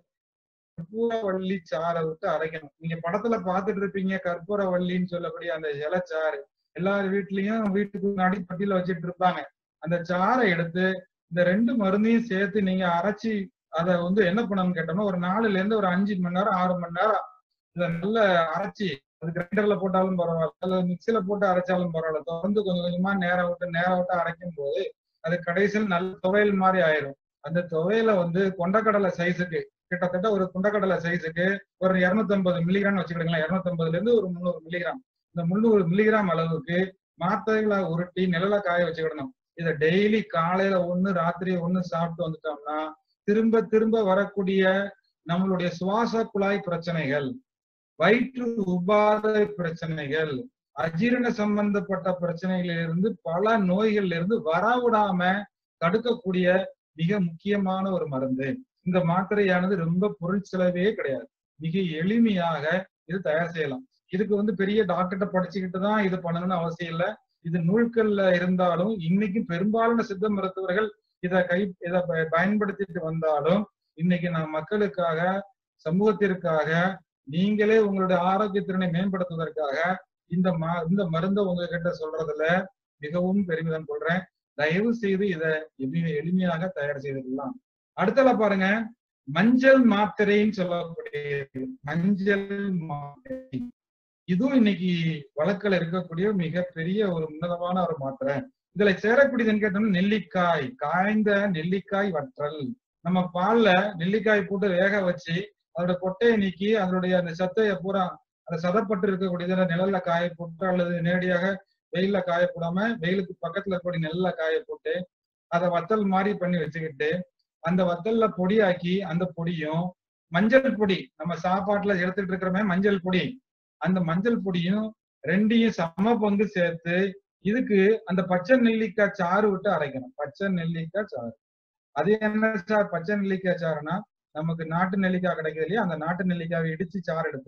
கற்பூரவள்ளி சாறை விட்டு அரைக்கணும் நீங்க படத்துல பாத்துட்டு இருப்பீங்க கற்பூரவள்ளின்னு சொல்லக்கூடிய அந்த இலச்சாறு எல்லார் வீட்லயும் வீட்டுக்கு முன்னாடி பட்டியல வச்சுட்டு இருப்பாங்க அந்த சாறை எடுத்து இந்த ரெண்டு மருந்தையும் சேர்த்து நீங்க அரைச்சி அதை வந்து என்ன பண்ணணும்னு கேட்டோம்னா ஒரு நாலுல இருந்து ஒரு அஞ்சு மணி நேரம் ஆறு மணி நேரம் இதை நல்லா அரைச்சி அது கிரைண்டர்ல போட்டாலும் பரவாயில்ல அல்லது மிக்சியில போட்டு அரைச்சாலும் பரவாயில்ல தொடர்ந்து கொஞ்சம் கொஞ்சமா நேரம் விட்டு நேரம் விட்டு அரைக்கும் போது அது கடைசியில் நல்ல துவையல் மாதிரி ஆயிரும் அந்த துவையில வந்து கொண்டக்கடலை சைஸுக்கு கிட்டத்தட்ட ஒரு கொண்டக்கடலை சைஸுக்கு ஒரு இருநூத்தி ஐம்பது மில்லிகிராம் வச்சுக்கிடுங்களேன் இருநூத்தி ஐம்பதுல இருந்து ஒரு முந்நூறு மில்லிகிராம் இந்த முந்நூறு மில்லிகிராம் அளவுக்கு மாத்திரைகளை உருட்டி நிழல காய வச்சுக்கிடணும் இதை டெய்லி காலையில ஒண்ணு ராத்திரி ஒண்ணு சாப்பிட்டு வந்துட்டோம்னா திரும்ப திரும்ப வரக்கூடிய நம்மளுடைய சுவாச குழாய் பிரச்சனைகள் வயிற்று உபாதை பிரச்சனைகள் அஜீரண சம்பந்தப்பட்ட பிரச்சனைகளிலிருந்து பல நோய்கள்ல இருந்து வரவிடாம தடுக்கக்கூடிய மிக முக்கியமான ஒரு மருந்து இந்த மாத்திரையானது ரொம்ப பொருள் செலவே கிடையாது மிக எளிமையாக இது தயார் செய்யலாம் இதுக்கு வந்து பெரிய டாக்டர்கிட்ட படிச்சுக்கிட்டு தான் இது பண்ணணும்னு அவசியம் இல்லை இது நூல்கள்ல இருந்தாலும் இன்னைக்கு பெரும்பாலான சித்த மருத்துவர்கள் இத கை இத பயன்படுத்திட்டு வந்தாலும் இன்னைக்கு நான் மக்களுக்காக சமூகத்திற்காக நீங்களே உங்களுடைய ஆரோக்கிய திறனை மேம்படுத்துவதற்காக இந்த மா இந்த மருந்தை உங்ககிட்ட சொல்றதுல மிகவும் பெருமிதம் கொள்றேன் தயவு செய்து இதை எளிமையாக தயார் செய்துக்கலாம் அடுத்தல பாருங்க மஞ்சள் மாத்திரைன்னு சொல்லக்கூடிய மஞ்சள் மாத்திரை இதுவும் இன்னைக்கு வழக்கில் இருக்கக்கூடிய மிகப்பெரிய ஒரு உன்னதமான ஒரு மாத்திரை இதுல சேரக்கூடியதுன்னு கேட்டோம்னா நெல்லிக்காய் காய்ந்த நெல்லிக்காய் வற்றல் நம்ம பால்ல நெல்லிக்காய் போட்டு வேக வச்சு அதோட கொட்டையை நீக்கி அதனுடைய அந்த சத்தையை பூரா அந்த சதப்பட்டு இருக்கக்கூடியதுல நிழல்ல காய போட்டு அல்லது நேரடியாக வெயில்ல காய போடாம வெயிலுக்கு பக்கத்துல இருக்கக்கூடிய நெல்ல காய போட்டு அதை வத்தல் மாதிரி பண்ணி வச்சுக்கிட்டு அந்த வத்தல்ல பொடியாக்கி அந்த பொடியும் மஞ்சள் பொடி நம்ம சாப்பாட்டுல எடுத்துட்டு இருக்கிறோமே மஞ்சள் பொடி அந்த மஞ்சள் பொடியும் ரெண்டையும் சம பங்கு சேர்த்து இதுக்கு அந்த பச்சை நெல்லிக்காய் சாறு விட்டு அரைக்கணும் பச்சை நெல்லிக்காய் சாறு அது என்ன சார் பச்சை நெல்லிக்காய் சாறுனா நமக்கு நாட்டு நெல்லிக்காய் கிடைக்குது இல்லையா அந்த நாட்டு நெல்லிக்காவை இடிச்சு சாறு எடுத்து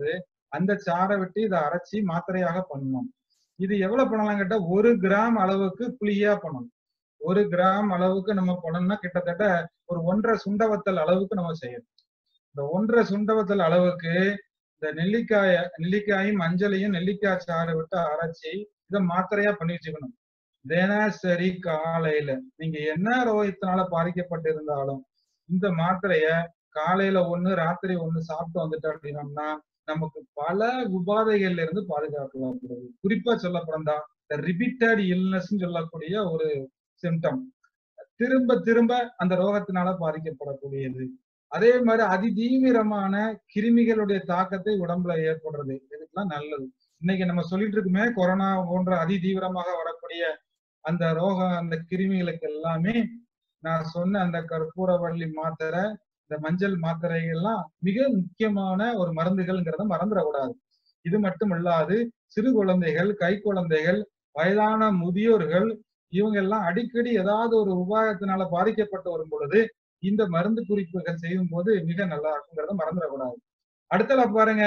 அந்த சாறை விட்டு இதை அரைச்சி மாத்திரையாக பண்ணணும் இது எவ்வளவு பண்ணலாம் கேட்டா ஒரு கிராம் அளவுக்கு புளியா பண்ணணும் ஒரு கிராம் அளவுக்கு நம்ம பண்ணோம்னா கிட்டத்தட்ட ஒரு ஒன்றரை சுண்டவத்தல் அளவுக்கு நம்ம செய்யணும் இந்த ஒன்றரை சுண்டவத்தல் அளவுக்கு இந்த நெல்லிக்காய நெல்லிக்காயும் மஞ்சளையும் நெல்லிக்காய் சாறை விட்டு அரைச்சி இதை மாத்திரையா பண்ணி வச்சுக்கணும் தினசரி காலையில நீங்க என்ன ரோகத்தினால பாதிக்கப்பட்டிருந்தாலும் இந்த மாத்திரைய காலையில ஒண்ணு ராத்திரி ஒண்ணு சாப்பிட்டு வந்துட்டோம் அப்படின்னோம்னா நமக்கு பல உபாதைகள்ல இருந்து பாதுகாக்கப்படுது குறிப்பா சொல்லப்படா இந்த ரிப்பீட்டட் இல்னஸ் சொல்லக்கூடிய ஒரு சிம்டம் திரும்ப திரும்ப அந்த ரோகத்தினால பாதிக்கப்படக்கூடியது அதே மாதிரி அதிதீவிரமான கிருமிகளுடைய தாக்கத்தை உடம்புல ஏற்படுறது இதுக்கெல்லாம் நல்லது இன்னைக்கு நம்ம சொல்லிட்டு இருக்குமே கொரோனா போன்ற அதிதீவிரமாக வரக்கூடிய அந்த ரோகம் அந்த கிருமிகளுக்கு எல்லாமே நான் சொன்ன அந்த கற்பூரவள்ளி மாத்திரை இந்த மஞ்சள் மாத்திரைகள்லாம் மிக முக்கியமான ஒரு மருந்துகள்ங்கிறத மறந்துடக்கூடாது இது மட்டும் இல்லாது சிறு குழந்தைகள் கை குழந்தைகள் வயதான முதியோர்கள் இவங்க எல்லாம் அடிக்கடி ஏதாவது ஒரு உபாயத்தினால பாதிக்கப்பட்டு வரும் பொழுது இந்த மருந்து குறிப்புகள் செய்யும் போது மிக நல்லா இருக்குங்கிறத மறந்துடக்கூடாது அடுத்தல பாருங்க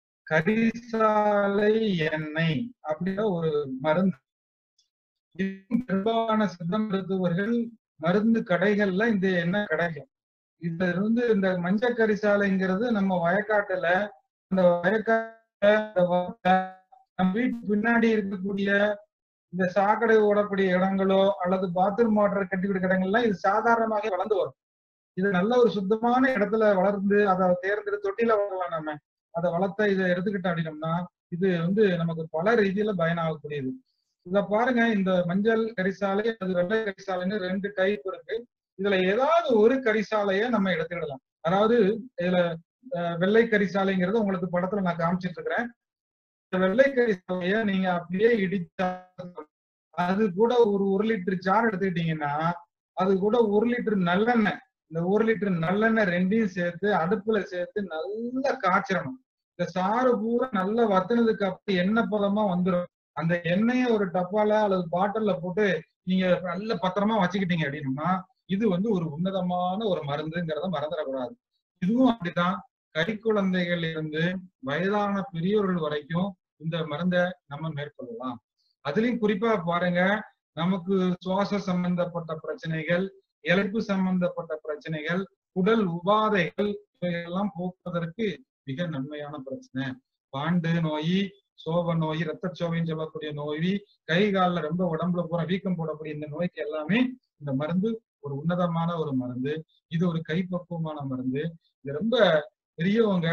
கரிசாலை எண்ணெய் அப்படின்ற ஒரு மருந்து பெரும்பாலான சித்த மருத்துவர்கள் மருந்து கடைகள்ல இந்த எண்ணெய் கிடைக்கும் இதுல இருந்து இந்த மஞ்சள் கரிசாலைங்கிறது நம்ம வயக்காட்டுல அந்த வயக்காட்டுல நம்ம வீட்டு பின்னாடி இருக்கக்கூடிய இந்த சாக்கடை ஓடக்கூடிய இடங்களோ அல்லது பாத்ரூம் வாட்டர் கட்டிக்கூடிய இடங்கள்லாம் இது சாதாரணமாக வளர்ந்து வரும் இது நல்ல ஒரு சுத்தமான இடத்துல வளர்ந்து அதை தேர்ந்தெடுத்து தொட்டில வளரலாம் நம்ம அதை வளர்த்த இதை எடுத்துக்கிட்டோம் அப்படின்னோம்னா இது வந்து நமக்கு பல ரீதியில பயனாகக்கூடியது இத பாருங்க இந்த மஞ்சள் கரிசாலை அது வெள்ளை கரிசாலைன்னு ரெண்டு டைப் இருக்கு இதுல ஏதாவது ஒரு கரிசாலைய நம்ம எடுத்துக்கிடலாம் அதாவது இதுல வெள்ளை கரிசாலைங்கிறது உங்களுக்கு படத்துல நான் காமிச்சிட்டு இருக்கிறேன் வெள்ளை கரிசாலைய நீங்க அப்படியே இடிச்சா அது கூட ஒரு ஒரு லிட்டர் சாறு எடுத்துக்கிட்டீங்கன்னா அது கூட ஒரு லிட்டர் நல்லெண்ணெய் இந்த ஒரு லிட்டர் நல்லெண்ணெய் ரெண்டையும் சேர்த்து அடுப்புல சேர்த்து நல்லா காய்ச்சிடணும் இந்த சாறு பூரா நல்லா வத்தினதுக்கு அப்புறம் எண்ணெய் பதமா வந்துடும் அந்த எண்ணெய ஒரு டப்பால அல்லது பாட்டில்ல போட்டு நீங்க நல்ல பத்திரமா வச்சுக்கிட்டீங்க அப்படின்னா இது வந்து ஒரு உன்னதமான ஒரு மருந்துங்கிறத மறந்துடக்கூடாது இதுவும் அப்படித்தான் கை குழந்தைகள் இருந்து வயதான பெரியவர்கள் வரைக்கும் இந்த மருந்தை நம்ம மேற்கொள்ளலாம் அதுலயும் குறிப்பா பாருங்க நமக்கு சுவாச சம்பந்தப்பட்ட பிரச்சனைகள் இழப்பு சம்பந்தப்பட்ட பிரச்சனைகள் உடல் உபாதைகள் இவையெல்லாம் போக்குவதற்கு மிக நன்மையான பிரச்சனை பாண்டு நோய் சோப நோய் ரத்த சோவைன்னு சொல்லக்கூடிய நோய் கை காலில் ரொம்ப உடம்புல பூரா வீக்கம் போடக்கூடிய இந்த நோய்க்கு எல்லாமே இந்த மருந்து ஒரு உன்னதமான ஒரு மருந்து இது ஒரு கைப்பக்குவமான மருந்து இது ரொம்ப பெரியவங்க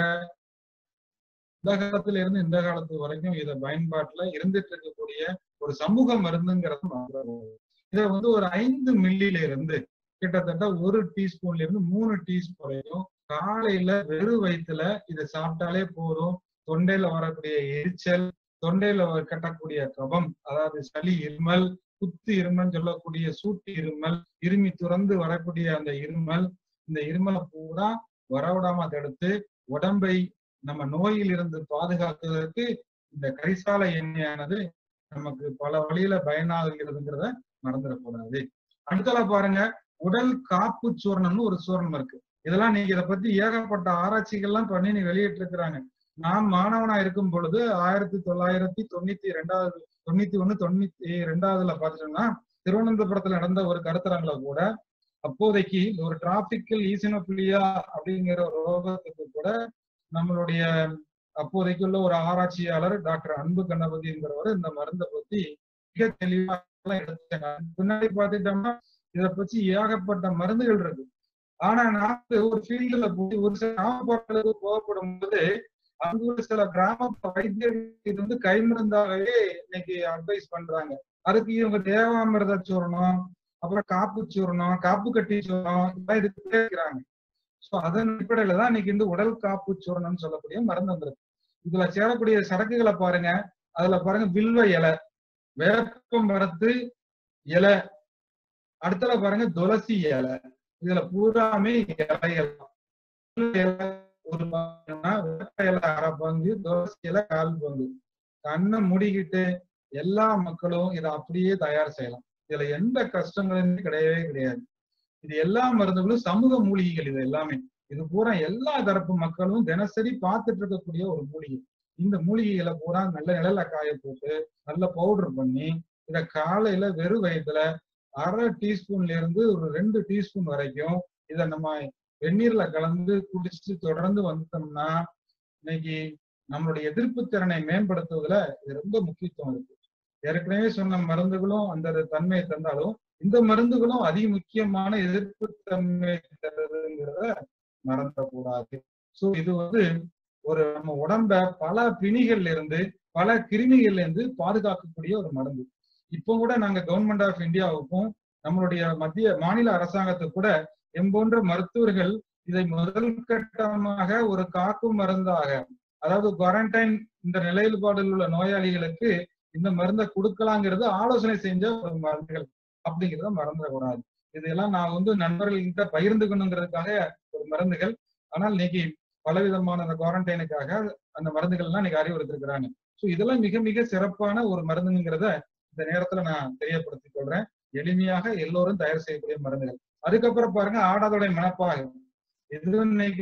இந்த காலத்துல இருந்து இந்த காலத்து வரைக்கும் இத பயன்பாட்டுல இருந்துட்டு இருக்கக்கூடிய ஒரு சமூக மருந்துங்கிறது இத வந்து ஒரு ஐந்து மில்லில இருந்து கிட்டத்தட்ட ஒரு டீஸ்பூன்ல இருந்து மூணு டீஸ்பூன் வரைக்கும் காலையில வெறும் வயிற்றுல இதை சாப்பிட்டாலே போதும் தொண்டையில வரக்கூடிய எரிச்சல் தொண்டையில கட்டக்கூடிய கபம் அதாவது சளி இருமல் குத்து இருமல் சொல்லக்கூடிய சூட்டு இருமல் இருமி துறந்து வரக்கூடிய அந்த இருமல் இந்த இருமலை பூரா வரவிடாம தடுத்து உடம்பை நம்ம நோயில் இருந்து பாதுகாக்கிறதுக்கு இந்த கரிசால எண்ணெயானது நமக்கு பல வழியில பயனாகிறதுங்கிறத மறந்துடக்கூடாது அடுத்தல பாருங்க உடல் காப்பு சூர்ணம்னு ஒரு சூர்ணம் இருக்கு இதெல்லாம் நீங்க இதை பத்தி ஏகப்பட்ட ஆராய்ச்சிகள்லாம் பண்ணி நீ வெளியிட்டு இருக்கிறாங்க நான் மாணவனா இருக்கும் பொழுது ஆயிரத்தி தொள்ளாயிரத்தி தொண்ணூத்தி ரெண்டாவது தொண்ணூத்தி ஒண்ணு தொண்ணூத்தி ரெண்டாவதுல பாத்துட்டோம்னா திருவனந்தபுரத்துல நடந்த ஒரு கருத்தரங்களை கூட அப்போதைக்கு ஒரு டிராபிக்கல் ஈசினோபிலியா அப்படிங்கிற ஒரு ரோகத்துக்கு கூட நம்மளுடைய அப்போதைக்கு உள்ள ஒரு ஆராய்ச்சியாளர் டாக்டர் அன்பு கணபதிங்கிறவர் இந்த மருந்தை பத்தி மிக தெளிவா எடுத்தாங்க பின்னாடி பாத்துட்டோம்னா இதை பத்தி ஏகப்பட்ட மருந்துகள் இருக்கு ஆனா நான் ஒரு ஃபீல்டுல போய் ஒரு சில கிராமப்புறங்களுக்கு போகப்படும் போது அங்க ஒரு சில கிராம வைத்தியர்கள் இது வந்து கைமருந்தாகவே இன்னைக்கு அட்வைஸ் பண்றாங்க அதுக்கு இவங்க தேவாமிரத சூரணம் அப்புறம் காப்பு சூரணம் காப்பு கட்டி சூரணம் இதெல்லாம் இதுக்கிட்டே இருக்கிறாங்க சோ அதன் அடிப்படையில தான் இன்னைக்கு இந்த உடல் காப்பு சூரணம்னு சொல்லக்கூடிய மருந்து வந்திருக்கு இதுல சேரக்கூடிய சரக்குகளை பாருங்க அதுல பாருங்க வில்வ இலை வேப்ப மரத்து இலை அடுத்தல பாருங்க துளசி இலை இதுல பூராமே இலைகள் ஒரு இலை அரை பங்கு துளசி இலை கால் பங்கு கண்ணை மூடிக்கிட்டு எல்லா மக்களும் இதை அப்படியே தயார் செய்யலாம் இதுல எந்த கஷ்டங்களும் கிடையவே கிடையாது இது எல்லா மருந்துகளும் சமூக மூலிகைகள் இது எல்லாமே இது பூரா எல்லா தரப்பு மக்களும் தினசரி பார்த்துட்டு இருக்கக்கூடிய ஒரு மூலிகை இந்த மூலிகைகளை பூரா நல்ல நிழல்ல காய போட்டு நல்ல பவுடர் பண்ணி இத காலையில வெறும் வயதுல அரை டீஸ்பூன்ல இருந்து ஒரு ரெண்டு டீஸ்பூன் வரைக்கும் இத நம்ம வெந்நீர்ல கலந்து குடிச்சிட்டு தொடர்ந்து வந்துட்டோம்னா இன்னைக்கு நம்மளுடைய எதிர்ப்பு திறனை மேம்படுத்துவதுல இது ரொம்ப முக்கியத்துவம் இருக்கு ஏற்கனவே சொன்ன மருந்துகளும் அந்த தன்மையை தந்தாலும் இந்த மருந்துகளும் அதிக முக்கியமான எதிர்ப்பு தன்மை தருதுங்கிறத மறந்துடக்கூடாது சோ இது வந்து ஒரு நம்ம உடம்ப பல பிணிகள்ல இருந்து பல கிருமிகள்ல இருந்து பாதுகாக்கக்கூடிய ஒரு மருந்து இப்போ கூட நாங்க கவர்மெண்ட் ஆஃப் இந்தியாவுக்கும் நம்மளுடைய மத்திய மாநில அரசாங்கத்துக்கு கூட எம்போன்ற மருத்துவர்கள் இதை முதல் கட்டமாக ஒரு காக்கும் மருந்தாக அதாவது குவாரண்டைன் இந்த நிலைப்பாடில் உள்ள நோயாளிகளுக்கு இந்த மருந்தை கொடுக்கலாங்கிறது ஆலோசனை செஞ்ச ஒரு மருந்துகள் அப்படிங்கிறத மறந்துடக்கூடாது இதெல்லாம் நான் வந்து நண்பர்கள்கிட்ட பகிர்ந்துக்கணுங்கிறதுக்காக ஒரு மருந்துகள் ஆனால் இன்னைக்கு பலவிதமான அந்த குவாரண்டைனுக்காக அந்த மருந்துகள் எல்லாம் இன்னைக்கு அறிவுறுத்திருக்கிறாங்க ஸோ இதெல்லாம் மிக மிக சிறப்பான ஒரு மருந்துங்கிறத இந்த நேரத்துல நான் தெரியப்படுத்திக் கொள்றேன் எளிமையாக எல்லோரும் தயார் செய்யக்கூடிய மருந்துகள் அதுக்கப்புறம் பாருங்க ஆடாதோடைய மனப்பாகு இது இன்னைக்கு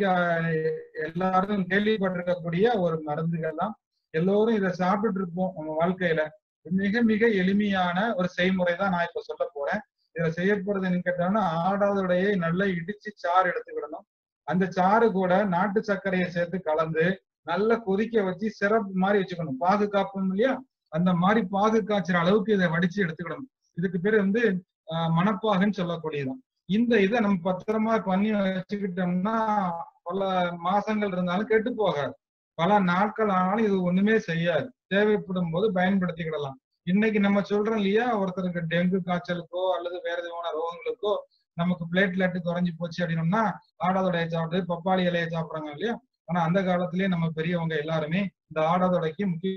எல்லாரும் கேள்விப்பட்டிருக்கக்கூடிய ஒரு மருந்துகள் தான் எல்லோரும் இதை சாப்பிட்டு இருப்போம் நம்ம வாழ்க்கையில மிக மிக எளிமையான ஒரு செய்முறை தான் நான் இப்ப சொல்ல போறேன் இதுல செய்யப்படுறது என்ன கேட்டோம்னா ஆடாதோடைய நல்லா இடிச்சு சாறு எடுத்துக்கிடணும் அந்த சாறு கூட நாட்டு சர்க்கரையை சேர்த்து கலந்து நல்லா கொதிக்க வச்சு சிறப்பு மாதிரி வச்சுக்கணும் பாகு காப்போம் இல்லையா அந்த மாதிரி பாகு காய்ச்சுற அளவுக்கு இதை வடிச்சு எடுத்துக்கிடணும் இதுக்கு பேரு வந்து மணப்பாகுன்னு சொல்லக்கூடியதான் இந்த இதை நம்ம பத்திரமா பண்ணி வச்சுக்கிட்டோம்னா பல மாசங்கள் இருந்தாலும் கெட்டு போகாது பல நாட்கள் ஆனாலும் இது ஒண்ணுமே செய்யாது தேவைப்படும் போது பயன்படுத்திக்கிடலாம் இன்னைக்கு நம்ம சொல்றோம் இல்லையா ஒருத்தருக்கு டெங்கு காய்ச்சலுக்கோ அல்லது வேற விதமான ரோகங்களுக்கோ நமக்கு பிளேட்லெட் குறைஞ்சு போச்சு அப்படின்னோம்னா ஆடாதோடைய சாப்பிட்டு பப்பாளி இலையை சாப்பிடுறாங்க இல்லையா ஆனா அந்த காலத்திலேயே நம்ம பெரியவங்க எல்லாருமே இந்த ஆடாதோடைக்கு முக்கிய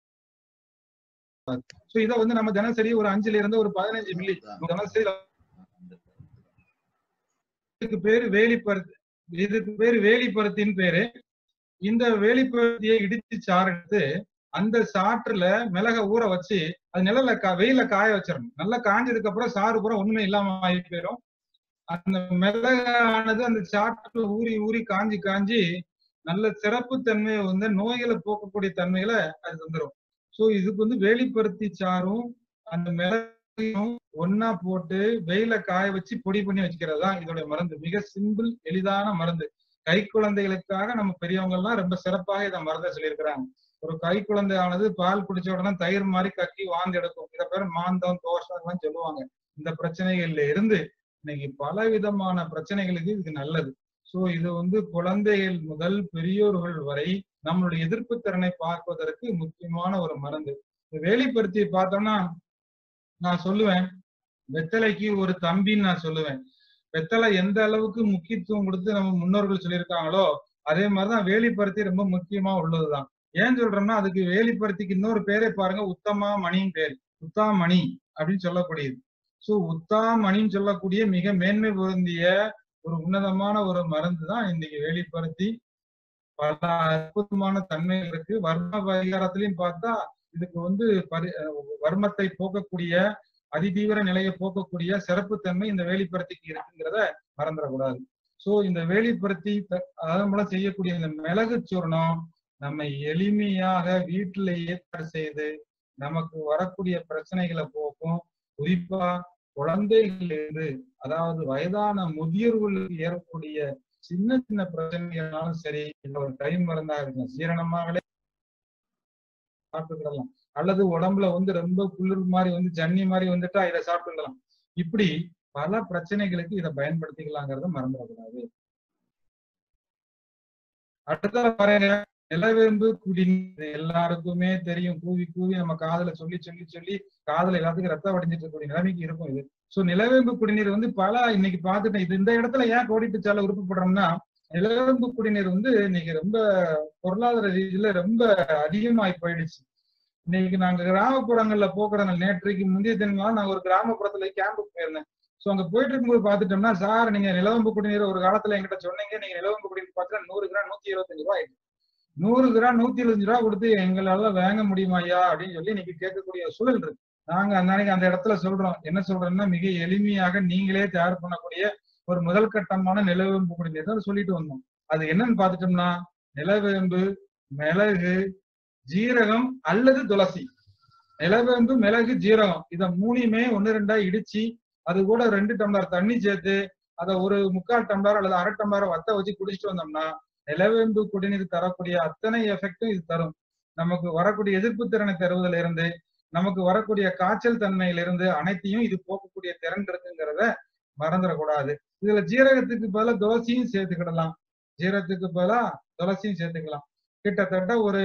சோ இத வந்து நம்ம தினசரி ஒரு அஞ்சுல இருந்து ஒரு பதினஞ்சு மில்லி தினசரி இதுக்கு பேரு வேலிப்பருத்தி இதுக்கு பேரு வேலிப்பருத்தின்னு பேரு இந்த வேலிப்பருத்தியை இடிச்சு சாறு எடுத்து அந்த சாற்றுல மிளக ஊற வச்சு அது நிழல்ல கா வெயில காய வச்சிடணும் நல்லா காஞ்சதுக்கு அப்புறம் சாறு பூரா ஒண்ணுமே இல்லாம ஆகி போயிடும் அந்த மிளகானது அந்த சாற்றுல ஊறி ஊறி காஞ்சி காஞ்சி நல்ல சிறப்பு தன்மையை வந்து நோய்களை போக்கக்கூடிய தன்மைகளை அது தந்துடும் சோ இதுக்கு வந்து வேலிப்பருத்தி சாரும் அந்த மிளகையும் ஒன்னா போட்டு வெயில காய வச்சு பொடி பண்ணி வச்சுக்கிறது தான் இதோட மருந்து மிக சிம்பிள் எளிதான மருந்து கை குழந்தைகளுக்காக நம்ம பெரியவங்க எல்லாம் ரொம்ப சிறப்பாக இதை மருந்த சொல்லியிருக்கிறாங்க ஒரு கை குழந்தையானது பால் குடிச்ச உடனே தயிர் மாதிரி கக்கி வாந்தி எடுக்கும் இத பேர் மாந்தம் தோஷம் எல்லாம் சொல்லுவாங்க இந்த பிரச்சனைகள்ல இருந்து இன்னைக்கு பல விதமான பிரச்சனைகளுக்கு இது நல்லது சோ இது வந்து குழந்தைகள் முதல் பெரியோர்கள் வரை நம்மளுடைய எதிர்ப்பு திறனை பார்ப்பதற்கு முக்கியமான ஒரு மருந்து வேலிப்பருத்தி பார்த்தோம்னா நான் சொல்லுவேன் வெத்தலைக்கு ஒரு தம்பின்னு நான் சொல்லுவேன் வெத்தலை எந்த அளவுக்கு முக்கியத்துவம் கொடுத்து நம்ம முன்னோர்கள் சொல்லியிருக்காங்களோ அதே மாதிரிதான் வேலிப்பருத்தி ரொம்ப முக்கியமா உள்ளதுதான் ஏன் சொல்றோம்னா அதுக்கு வேலிப்பருத்திக்கு இன்னொரு பேரே பாருங்க உத்தமா மணின்னு பேர் உத்தாமணி அப்படின்னு சொல்லக்கூடியது சோ உத்தாமணின்னு சொல்லக்கூடிய மிக மேன்மை பொருந்திய ஒரு உன்னதமான ஒரு மருந்து தான் இன்னைக்கு வேலிப்பருத்தி பல அற்புதமான தன்மைகள் இருக்கு வர்ம பரிகாரத்திலையும் பார்த்தா இதுக்கு வந்து பரி வர்மத்தை போக்கக்கூடிய அதிதீவிர நிலையை போக்கக்கூடிய சிறப்பு தன்மை இந்த வேலிப்பருத்திக்கு இருக்குங்கிறத மறந்துடக்கூடாது சோ இந்த வேலிப்பருத்தி அதன் மூலம் செய்யக்கூடிய இந்த மிளகு சூர்ணம் நம்ம எளிமையாக வீட்டிலேயே தயார் செய்து நமக்கு வரக்கூடிய பிரச்சனைகளை போக்கும் குறிப்பா குழந்தைகள் இருந்து அதாவது வயதான முதியோர்களுக்கு ஏறக்கூடிய சின்ன சின்ன பிரச்சனைகள்னாலும் சரி இந்த ஒரு கை மருந்தா இருக்கும் சீரணமாகலே சாப்பிட்டுக்கிடலாம் அல்லது உடம்புல வந்து ரொம்ப குளிர் மாதிரி வந்து ஜன்னி மாதிரி வந்துட்டா இதை சாப்பிட்டுக்கலாம் இப்படி பல பிரச்சனைகளுக்கு இதை பயன்படுத்திக்கலாங்கிறத மறந்துடக்கூடாது அடுத்த பாருங்க நிலவேம்பு குடிநீர் எல்லாருக்குமே தெரியும் கூவி கூவி நம்ம காதல சொல்லி சொல்லி சொல்லி காதல எல்லாத்துக்கும் ரத்தம் வடிஞ்சிட்டு இருக்கக்கூடிய நிலைமைக்கு இருக்கும் இது சோ நிலவேம்பு குடிநீர் வந்து பல இன்னைக்கு பாத்துட்டேன் இது இந்த இடத்துல ஏன் கோடிட்டுச்சால விருப்பப்படுறோம்னா நிலவேம்பு குடிநீர் வந்து இன்னைக்கு ரொம்ப பொருளாதார ரீதியில ரொம்ப அதிகமாகி போயிடுச்சு இன்னைக்கு நாங்க கிராமப்புறங்கள்ல போக்குறோம் நேற்றைக்கு முந்தைய தினங்களாம் நாங்க ஒரு கிராமப்புறத்துல கேம்புக்கு போயிருந்தேன் சோ அங்க போயிட்டு இருக்கும்போது பாத்துட்டோம்னா சார் நீங்க நிலவம்பு குடிநீர் ஒரு காலத்துல எங்கிட்ட சொன்னீங்க நீங்க நிலவம்பு குடிநீர் பாத்தீங்கன்னா நூறு கிராம் நூத்தி இருபத்தஞ்சு ரூபாய் ஆயிடுச்சு நூறு கிராம் நூத்தி எழுபத்தஞ்சு ரூபா கொடுத்து எங்களால வாங்க முடியுமா ஐயா அப்படின்னு சொல்லி இன்னைக்கு கேட்கக்கூடிய சூழல் இருக்கு நாங்க அன்னைக்கு அந்த இடத்துல சொல்றோம் என்ன சொல்றோம்னா மிக எளிமையாக நீங்களே தயார் பண்ணக்கூடிய ஒரு முதல் கட்டமான நிலவேம்பு குடிநீர் தான் சொல்லிட்டு வந்தோம் அது என்னன்னு பாத்துட்டோம்னா நிலவேம்பு மிளகு ஜீரகம் அல்லது துளசி நிலவேம்பு மிளகு ஜீரகம் இத மூணையுமே ஒன்னு ரெண்டா இடிச்சு அது கூட ரெண்டு டம்ளர் தண்ணி சேர்த்து அதை ஒரு முக்கால் டம்ளர் அல்லது அரை டம்ளர் வத்த வச்சு குடிச்சிட்டு வந்தோம்னா நிலவேம்பு குடிநீர் தரக்கூடிய அத்தனை எஃபெக்டும் இது தரும் நமக்கு வரக்கூடிய எதிர்ப்பு திறனை தருவதிலிருந்து இருந்து நமக்கு வரக்கூடிய காய்ச்சல் தன்மையிலிருந்து அனைத்தையும் இது போக்கக்கூடிய திறன் இருக்குங்கிறத மறந்துடக்கூடாது இதுல ஜீரகத்துக்கு பதிலா துளசியும் சேர்த்துக்கிடலாம் ஜீரகத்துக்கு பதிலா துளசியும் சேர்த்துக்கலாம் கிட்டத்தட்ட ஒரு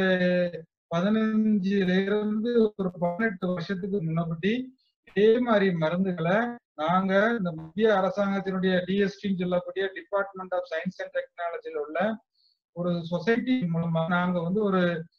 பதினஞ்சுல இருந்து ஒரு பதினெட்டு வருஷத்துக்கு முன்னாடி இதே மாதிரி மருந்துகளை நாங்க இந்த மத்திய அரசாங்கத்தினுடைய டிஎஸ்டின்னு சொல்லக்கூடிய டிபார்ட்மெண்ட் ஆஃப் சயின்ஸ் அண்ட் டெக்னாலஜில உள்ள ஒரு சொசைட்டி மூலமா நாங்க வந்து ஒரு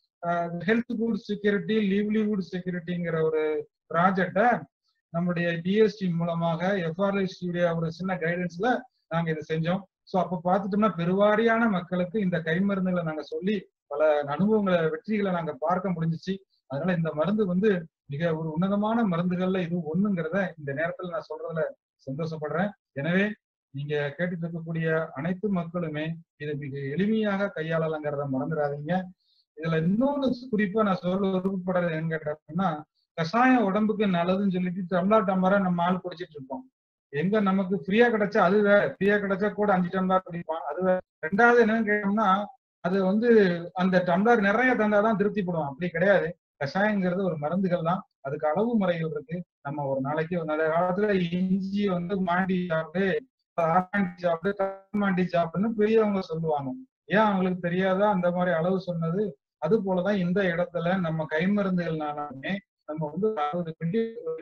ஹெல்த் குட் செக்யூரிட்டி லிவ்லிவுட் செக்யூரிட்டிங்கிற ஒரு ப்ராஜெக்டை நம்முடைய டிஎஸ்டி மூலமாக எஃப்ஆர்ஐஸ்டியுடைய ஒரு சின்ன கைடன்ஸ்ல நாங்க இதை செஞ்சோம் ஸோ அப்ப பார்த்துட்டோம்னா பெருவாரியான மக்களுக்கு இந்த கை மருந்துகளை நாங்க சொல்லி பல அனுபவங்களை வெற்றிகளை நாங்க பார்க்க முடிஞ்சிச்சு அதனால இந்த மருந்து வந்து மிக ஒரு உன்னதமான மருந்துகள்ல இது ஒண்ணுங்கிறத இந்த நேரத்துல நான் சொல்றதுல சந்தோஷப்படுறேன் எனவே நீங்க கேட்டுட்டு இருக்கக்கூடிய அனைத்து மக்களுமே இதை மிக எளிமையாக கையாளலாங்கிறத மறந்துடாதீங்க இதுல இன்னொன்னு குறிப்பா நான் சொல்ல விருப்பப்படுறது என்ன கேட்டோம்னா கஷாயம் உடம்புக்கு நல்லதுன்னு சொல்லிட்டு டம்ளர் டம்ளரா நம்ம ஆள் குடிச்சிட்டு இருப்போம் எங்க நமக்கு ஃப்ரீயா கிடைச்சா அது வேற ஃப்ரீயா கிடைச்சா கூட அஞ்சு டம்ளர் குடிப்பான் அது வேற ரெண்டாவது என்னன்னு கேட்டோம்னா அது வந்து அந்த டம்ளர் நிறைய தந்தாதான் திருப்திப்படுவோம் அப்படி கிடையாது கஷாயங்கிறது ஒரு மருந்துகள் தான் அதுக்கு அளவு முறைகள் இருக்கு நம்ம ஒரு நாளைக்கு ஒரு நல்ல காலத்துல இஞ்சி வந்து மாண்டி சாப்பிட்டு ஆராண்டி சாப்பிட்டு மாண்டி சாப்பிட்டுன்னு பெரியவங்க சொல்லுவாங்க ஏன் அவங்களுக்கு தெரியாதா அந்த மாதிரி அளவு சொன்னது அது போலதான் இந்த இடத்துல நம்ம கைமருந்துகள்னாலுமே நம்ம வந்து அறுபது மில்லி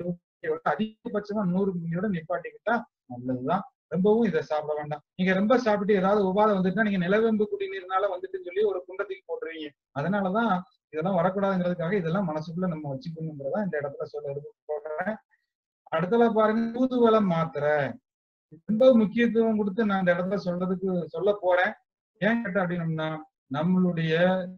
அதிகபட்சமா நூறு மில்லியோட நிப்பாட்டிக்கிட்டா நல்லதுதான் ரொம்பவும் இதை சாப்பிட வேண்டாம் நீங்க ரொம்ப சாப்பிட்டு ஏதாவது உபாதை வந்துட்டுனா நீங்க நிலவேம்பு குடிநீர்னால வந்துட்டுன்னு சொல்லி ஒரு குண்டத்துக்கு போட்டுருவீங்க அதனாலதான் இதெல்லாம் வரக்கூடாதுங்கிறதுக்காக இதெல்லாம் மனசுக்குள்ள நம்ம வச்சுக்கணுங்கிறதா இந்த இடத்துல சொல்ல போடுறேன் அடுத்தல பாருங்க தூதுவளை மாத்திரை ரொம்ப முக்கியத்துவம் கொடுத்து நான் இந்த இடத்துல சொல்றதுக்கு சொல்ல போறேன் ஏன் கேட்ட அப்படின்னம்னா நம்மளுடைய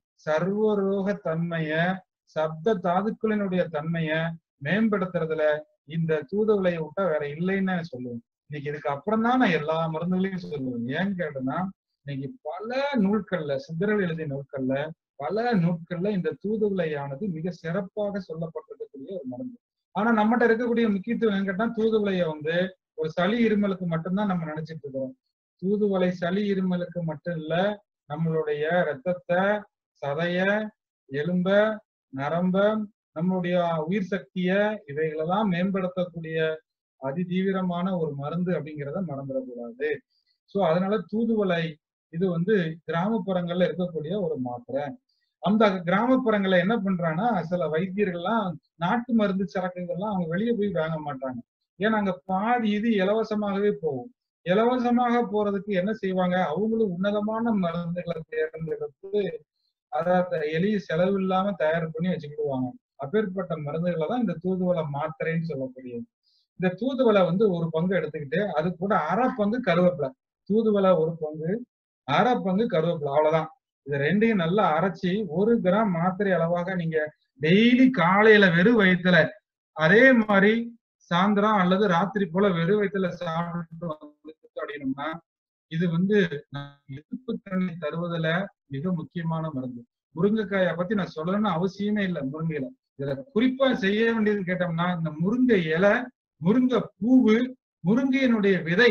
சர்வரோக தன்மைய சப்த தாதுக்களினுடைய தன்மைய மேம்படுத்துறதுல இந்த தூதுவளையை விட்டா வேற இல்லைன்னு நான் சொல்லுவேன் இன்னைக்கு இதுக்கு அப்புறம் தான் நான் எல்லா மருந்துகளையும் சொல்லுவேன் ஏன்னு கேட்டேன்னா இன்னைக்கு பல நூல்கள்ல சித்தர்கள் எழுதிய நூல்கள்ல பல நூட்கள்ல இந்த தூதுவளையானது மிக சிறப்பாக சொல்லப்பட்டிருக்கக்கூடிய ஒரு மருந்து ஆனா நம்மகிட்ட இருக்கக்கூடிய முக்கியத்துவம் என்ன கேட்டா தூதுவளைய வந்து ஒரு சளி இருமலுக்கு மட்டும்தான் நம்ம நினைச்சிட்டு இருக்கிறோம் தூதுவளை சளி இருமலுக்கு மட்டும் இல்ல நம்மளுடைய ரத்தத்தை சதைய எலும்ப நரம்ப நம்மளுடைய உயிர் சக்திய இவைகளெல்லாம் மேம்படுத்தக்கூடிய அதிதீவிரமான ஒரு மருந்து அப்படிங்கிறத மறந்துடக்கூடாது சோ அதனால தூதுவளை இது வந்து கிராமப்புறங்கள்ல இருக்கக்கூடிய ஒரு மாத்திரை அந்த கிராமப்புறங்கள்ல என்ன பண்றாங்கன்னா சில வைத்தியர்கள்லாம் நாட்டு மருந்து சரக்குகள்லாம் அவங்க வெளியே போய் வாங்க மாட்டாங்க ஏன்னா அங்க பாதி இது இலவசமாகவே போகும் இலவசமாக போறதுக்கு என்ன செய்வாங்க அவங்களும் உன்னதமான மருந்துகளை தேர்ந்தெடுத்து அதாவது எளிய செலவு இல்லாம தயார் பண்ணி வச்சுக்கிடுவாங்க அப்பேற்பட்ட மருந்துகளை தான் இந்த தூதுவளை மாத்திரைன்னு சொல்லக்கூடியது இந்த தூதுவளை வந்து ஒரு பங்கு எடுத்துக்கிட்டு அது கூட அரை பங்கு கருவேப்பிலை தூதுவளை ஒரு பங்கு அரை பங்கு கருவேப்பிலை அவ்வளவுதான் இது ரெண்டையும் நல்லா அரைச்சி ஒரு கிராம் மாத்திரை அளவாக நீங்க டெய்லி காலையில வெறும் வயிற்றுல அதே மாதிரி சாயந்தரம் அல்லது ராத்திரி போல வெறும் வயிற்றுல சாப்பிட்டு வந்துட்டு அப்படின்னோம்னா இது வந்து எதிர்ப்பு திறனை தருவதுல மிக முக்கியமான மருந்து முருங்கைக்காயை பத்தி நான் சொல்லணும்னு அவசியமே இல்லை முருங்கையில இதுல குறிப்பா செய்ய வேண்டியது கேட்டோம்னா இந்த முருங்கை இலை முருங்கை பூவு முருங்கையினுடைய விதை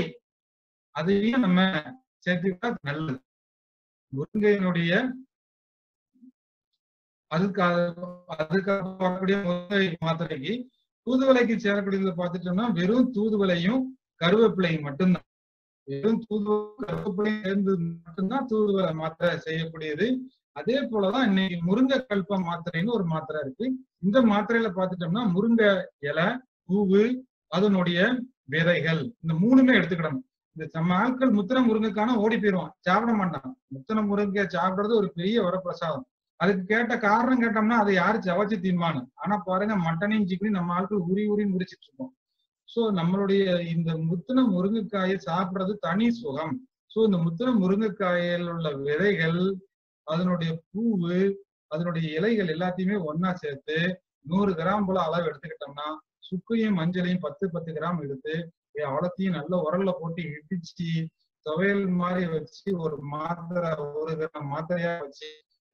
அதையும் நம்ம சேர்த்துக்கிட்டா நல்லது முருங்கையினுடைய அதுக்காக அதுக்காக வரக்கூடிய முருங்கை மாத்திரைக்கு தூதுவளைக்கு சேரக்கூடியதுல பார்த்துட்டோம்னா வெறும் தூதுவளையும் கருவேப்பிலையும் மட்டும்தான் வெறும் தூதுவளை கருவேப்பிலையும் சேர்ந்து மட்டும்தான் தூதுவளை மாத்திரை செய்யக்கூடியது அதே போலதான் இன்னைக்கு முருங்கை கல்ப மாத்திரைன்னு ஒரு மாத்திரை இருக்கு இந்த மாத்திரையில பார்த்துட்டோம்னா முருங்கை இலை பூவு அதனுடைய விதைகள் இந்த மூணுமே எடுத்துக்கிடணும் இந்த நம்ம ஆட்கள் முத்தின முருங்கைக்கான ஓடி போயிடுவான் சாப்பிட மாட்டான் முத்தின முருங்கை சாப்பிடுறது ஒரு பெரிய வரப்பிரசாதம் அதுக்கு கேட்ட காரணம் கேட்டோம்னா அதை யாரு சவச்சு தின்பானு ஆனா பாருங்க மட்டனையும் சிக்கனையும் நம்ம ஆட்கள் உரி உரி முறிச்சிட்டு இருக்கோம் சோ நம்மளுடைய இந்த முத்தின முருங்கைக்காயை சாப்பிடுறது தனி சுகம் சோ இந்த முத்தின முருங்கைக்காயில் உள்ள விதைகள் அதனுடைய பூவு அதனுடைய இலைகள் எல்லாத்தையுமே ஒன்னா சேர்த்து நூறு கிராம் போல அளவு எடுத்துக்கிட்டோம்னா சுக்கையும் மஞ்சளையும் பத்து பத்து கிராம் எடுத்து அவ்வளோத்தையும் நல்ல உரல்ல போட்டு இடிச்சு துவையல் மாதிரி வச்சு ஒரு மாத்திரை ஒரு கிராம் மாத்திரையா வச்சு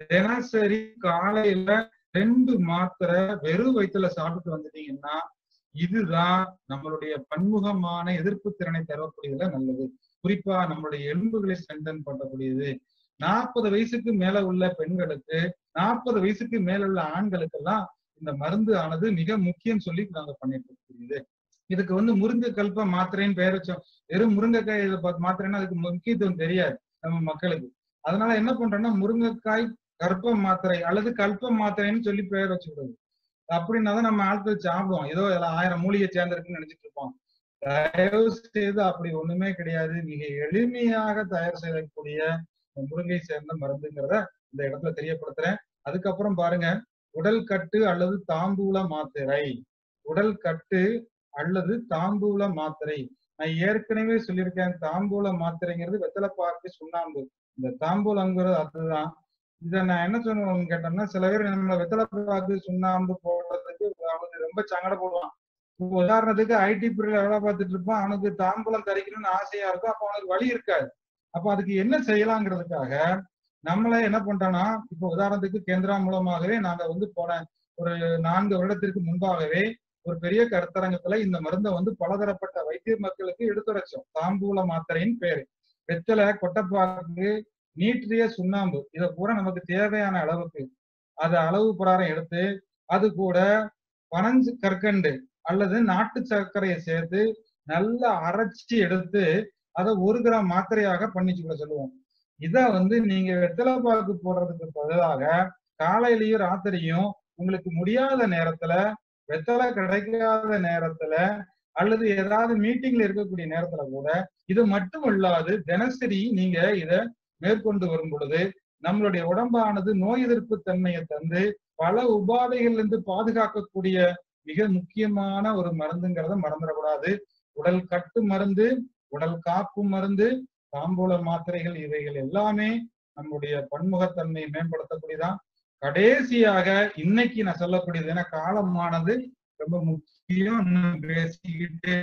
தினசரி காலையில ரெண்டு மாத்திரை வெறும் வயிற்றுல சாப்பிட்டு வந்துட்டீங்கன்னா இதுதான் நம்மளுடைய பன்முகமான எதிர்ப்பு திறனை தரக்கூடியதுல நல்லது குறிப்பா நம்மளுடைய எலும்புகளை ஸ்ட்ரென்தன் பண்ணக்கூடியது நாற்பது வயசுக்கு மேல உள்ள பெண்களுக்கு நாற்பது வயசுக்கு மேல உள்ள ஆண்களுக்கெல்லாம் இந்த மருந்து ஆனது மிக முக்கியம் சொல்லி நாங்க பண்ணிட்டு இருக்கக்கூடியது இதுக்கு வந்து முருங்கை கல்ப மாத்திரைன்னு பெயர் வச்சோம் வெறும் முருங்கைக்காய் இதை பார்த்து மாத்திரைன்னா அதுக்கு முக்கியத்துவம் தெரியாது நம்ம மக்களுக்கு அதனால என்ன பண்றோம்னா முருங்கைக்காய் கற்ப மாத்திரை அல்லது கல்ப மாத்திரைன்னு சொல்லி பெயர் வச்சுக்கிறது அப்படின்னா தான் நம்ம ஆட்கள் சாப்பிடுவோம் ஏதோ இதுல ஆயிரம் மூலிகை சேர்ந்திருக்குன்னு நினைச்சிட்டு இருப்போம் தயவு செய்து அப்படி ஒண்ணுமே கிடையாது மிக எளிமையாக தயார் செய்யக்கூடிய முருங்கை சேர்ந்த மருந்துங்கிறத இந்த இடத்துல தெரியப்படுத்துறேன் அதுக்கப்புறம் பாருங்க உடல் கட்டு அல்லது தாம்பூல மாத்திரை உடல் கட்டு அல்லது தாம்பூல மாத்திரை நான் ஏற்கனவே சொல்லியிருக்கேன் தாம்பூல மாத்திரைங்கிறது வெத்தலைப்பாக்கு சுண்ணாம்பு இந்த தாம்பூலங்கிறது அதுதான் இத நான் என்ன சொல்லுவேன் கேட்டோம்னா சில பேர் நம்ம வெத்தலைப்பாக்கு சுண்ணாம்பு போடுறதுக்கு அவனுக்கு ரொம்ப சங்கடப்படுவான் உதாரணத்துக்கு ஐடி பீரியட்ல வேலை பார்த்துட்டு இருப்பான் அவனுக்கு தாம்பூலம் தரிக்கணும்னு ஆசையா இருக்கும் அப்ப அவனுக்கு வழி இருக்காது அப்ப அதுக்கு என்ன செய்யலாங்கிறதுக்காக நம்மள என்ன பண்றோம்னா இப்ப உதாரணத்துக்கு கேந்திரா மூலமாகவே நாங்க வந்து போன ஒரு நான்கு வருடத்திற்கு முன்பாகவே ஒரு பெரிய கருத்தரங்கத்துல இந்த மருந்தை வந்து பலதரப்பட்ட வைத்திய மக்களுக்கு எடுத்துரைச்சோம் தாம்பூல மாத்திரையின் பேரு வெத்தலை கொட்டைப்பாக்கு நீற்றிய சுண்ணாம்பு இதை பூரா நமக்கு தேவையான அளவுக்கு அது அளவு பிரகாரம் எடுத்து அது கூட பனஞ்சு கற்கண்டு அல்லது நாட்டு சர்க்கரையை சேர்த்து நல்லா அரைச்சி எடுத்து அதை ஒரு கிராம் மாத்திரையாக பண்ணிச்சுக்க சொல்லுவோம் இத வந்து நீங்க வெத்தலைப்பாக்கு போடுறதுக்கு பதிலாக காலையிலயும் ராத்திரியும் உங்களுக்கு முடியாத நேரத்துல வெத்தலை கிடைக்காத நேரத்துல அல்லது ஏதாவது மீட்டிங்ல இருக்கக்கூடிய நேரத்துல கூட இது மட்டும் இல்லாது தினசரி நீங்க இத மேற்கொண்டு வரும் பொழுது நம்மளுடைய உடம்பானது நோய் எதிர்ப்பு தன்மையை தந்து பல உபாதைகள்ல இருந்து பாதுகாக்கக்கூடிய மிக முக்கியமான ஒரு மருந்துங்கிறத மறந்துடக்கூடாது உடல் கட்டு மருந்து உடல் காப்பு மருந்து தாம்பூல மாத்திரைகள் இவைகள் எல்லாமே நம்முடைய பன்முகத்தன்மையை மேம்படுத்தக்கூடியதான் கடைசியாக இன்னைக்கு நான் சொல்லக்கூடியது ஏன்னா காலமானது ரொம்ப முக்கியம் இன்னும் பேசிக்கிட்டே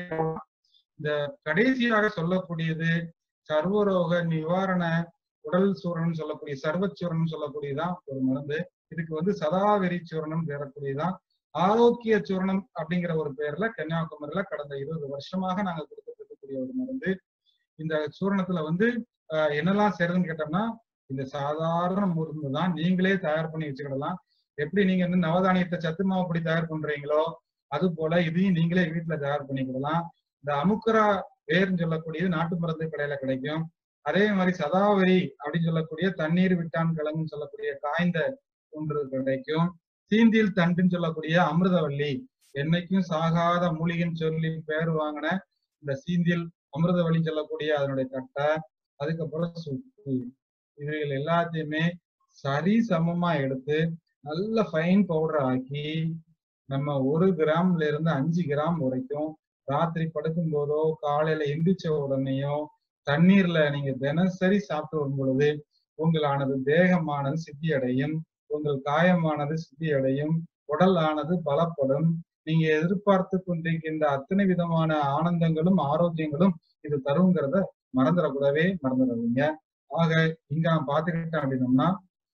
இந்த கடைசியாக சொல்லக்கூடியது சர்வரோக நிவாரண உடல் சூரணம் சொல்லக்கூடிய சர்வச்சூரணம் சொல்லக்கூடியதான் ஒரு மருந்து இதுக்கு வந்து சதாவெறி சூரணம் பெறக்கூடியதான் ஆரோக்கிய சூரணம் அப்படிங்கிற ஒரு பெயர்ல கன்னியாகுமரியில கடந்த இருபது வருஷமாக நாங்க கொடுத்துட்டு இருக்கக்கூடிய ஒரு மருந்து இந்த சூரணத்துல வந்து என்னெல்லாம் செய்யறதுன்னு கேட்டோம்னா இந்த சாதாரண மருந்து தான் நீங்களே தயார் பண்ணி வச்சுக்கிடலாம் எப்படி நீங்க வந்து நவதானியத்தை சத்து மாவு அப்படி தயார் பண்றீங்களோ அது போல இதையும் நீங்களே வீட்டுல தயார் பண்ணிக்கிடலாம் இந்த அமுக்கரா வேர்னு சொல்லக்கூடியது நாட்டு மருந்து கடையில கிடைக்கும் அதே மாதிரி சதாவரி அப்படின்னு சொல்லக்கூடிய தண்ணீர் விட்டான் கிழங்குன்னு சொல்லக்கூடிய காய்ந்த ஒன்று கிடைக்கும் சீந்தில் தண்டுன்னு சொல்லக்கூடிய அமிர்தவல்லி என்னைக்கும் சாகாத மூலிகைன்னு சொல்லி பேர் வாங்கின இந்த சீந்தில் அமிர்தவல்லின்னு சொல்லக்கூடிய அதனுடைய கட்டை அதுக்கப்புறம் சுக்கு இவைகள் எல்லாத்தையுமே சரி சமமா எடுத்து நல்ல ஃபைன் பவுடர் ஆக்கி நம்ம ஒரு கிராம்ல இருந்து அஞ்சு கிராம் வரைக்கும் ராத்திரி படுக்கும் போதோ காலையில எந்திரிச்ச உடனேயோ தண்ணீர்ல நீங்க தினசரி சாப்பிட்டு வரும் பொழுது உங்களானது தேகமானது சித்தி அடையும் உங்கள் காயமானது சித்தி அடையும் உடல் ஆனது பலப்படும் நீங்க எதிர்பார்த்து கொண்டிருக்கின்ற அத்தனை விதமான ஆனந்தங்களும் ஆரோக்கியங்களும் இது தருங்கிறத மறந்துடக்கூடவே மறந்துடாதீங்க ஆக இங்க நான் பாத்துக்கிட்டேன் அப்படின்னோம்னா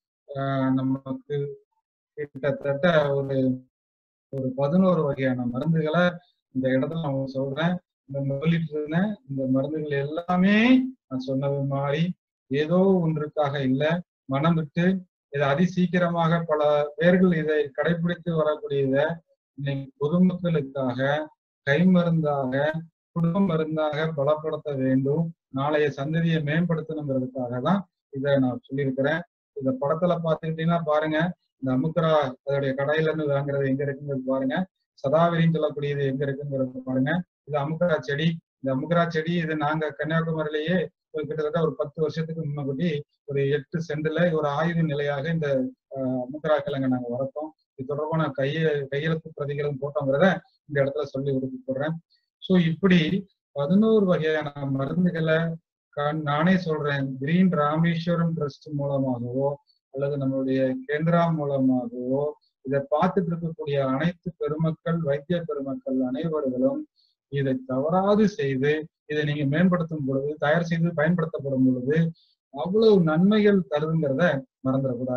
நமக்கு கிட்டத்தட்ட ஒரு ஒரு பதினோரு வகையான மருந்துகளை இந்த இடத்துல நான் சொல்றேன் இந்த சொல்லிட்டு இருந்தேன் இந்த மருந்துகள் எல்லாமே நான் சொன்னது மாதிரி ஏதோ ஒன்றுக்காக இல்லை மனம் விட்டு இதை அதி சீக்கிரமாக பல பேர்கள் இதை கடைபிடித்து வரக்கூடியத இன்னைக்கு பொதுமக்களுக்காக கைமருந்தாக குடும்ப மருந்தாக பலப்படுத்த வேண்டும் நாளைய சந்ததியை மேம்படுத்தணுங்கிறதுக்காக தான் இதை நான் சொல்லியிருக்கிறேன் இந்த படத்துல பாத்துக்கிட்டீங்கன்னா பாருங்க இந்த அமுக்கரா அதோடைய கடையில இருந்து வாங்குறது எங்க இருக்குங்கிறது பாருங்க சதாவரின்னு சொல்லக்கூடியது எங்க இருக்குங்கிறது பாருங்க இது அமுக்கரா செடி இந்த அமுக்கரா செடி இது நாங்க கன்னியாகுமரியிலேயே ஒரு கிட்டத்தட்ட ஒரு பத்து வருஷத்துக்கு முன்னாடி ஒரு எட்டு சென்ட்ல ஒரு ஆய்வு நிலையாக இந்த அமுக்கரா கிழங்க நாங்க வளர்த்தோம் இது தொடர்பான கைய கையெழுத்து பிரதிகளும் போட்டோங்கிறத இந்த இடத்துல சொல்லி கொடுத்து போடுறேன் ஸோ இப்படி பதினோரு வகையான மருந்துகளை நானே சொல்றேன் கிரீன் ராமேஸ்வரம் ட்ரஸ்ட் மூலமாகவோ அல்லது நம்மளுடைய கேந்திரா மூலமாகவோ இதை பார்த்துட்டு இருக்கக்கூடிய அனைத்து பெருமக்கள் வைத்திய பெருமக்கள் அனைவர்களும் இதை தவறாது செய்து இதை நீங்க மேம்படுத்தும் பொழுது தயார் செய்து பயன்படுத்தப்படும் பொழுது அவ்வளவு நன்மைகள் தருதுங்கிறத மறந்துடக்கூடாது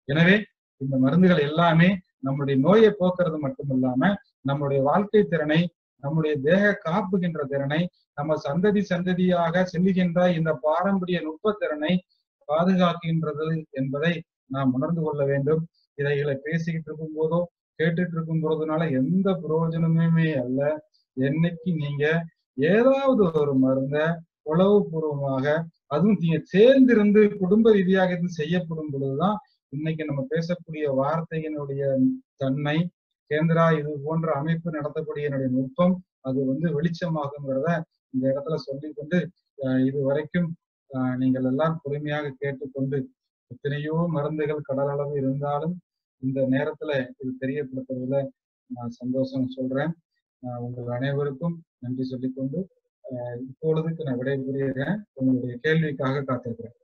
எனவே இந்த மருந்துகள் எல்லாமே நம்முடைய நோயை போக்குறது மட்டும் இல்லாம நம்முடைய வாழ்க்கை திறனை நம்முடைய தேக காப்புகின்ற திறனை நம்ம சந்ததி சந்ததியாக செல்லுகின்ற இந்த பாரம்பரிய நுட்பத்திறனை பாதுகாக்கின்றது என்பதை நாம் உணர்ந்து கொள்ள வேண்டும் இதைகளை பேசிக்கிட்டு இருக்கும் போதோ கேட்டுட்டு இருக்கும் போறதுனால எந்த பிரயோஜனமுமே அல்ல என்னைக்கு நீங்க ஏதாவது ஒரு மருந்த உளவு பூர்வமாக அதுவும் நீங்க சேர்ந்திருந்து குடும்ப ரீதியாக இது செய்யப்படும் பொழுதுதான் இன்னைக்கு நம்ம பேசக்கூடிய வார்த்தையினுடைய தன்மை கேந்திரா இது போன்ற அமைப்பு நடத்தக்கூடிய என்னுடைய நுட்பம் அது வந்து வெளிச்சமாகுங்கிறத இந்த இடத்துல சொல்லிக்கொண்டு இது வரைக்கும் நீங்கள் எல்லாம் பொறுமையாக கேட்டுக்கொண்டு எத்தனையோ மருந்துகள் கடல் அளவு இருந்தாலும் இந்த நேரத்துல இது தெரியப்படுத்துறதுல நான் சந்தோஷம் சொல்றேன் உங்கள் அனைவருக்கும் நன்றி சொல்லிக்கொண்டு இப்பொழுதுக்கு நான் விடைபெறுகிறேன் உங்களுடைய கேள்விக்காக காத்திருக்கிறேன்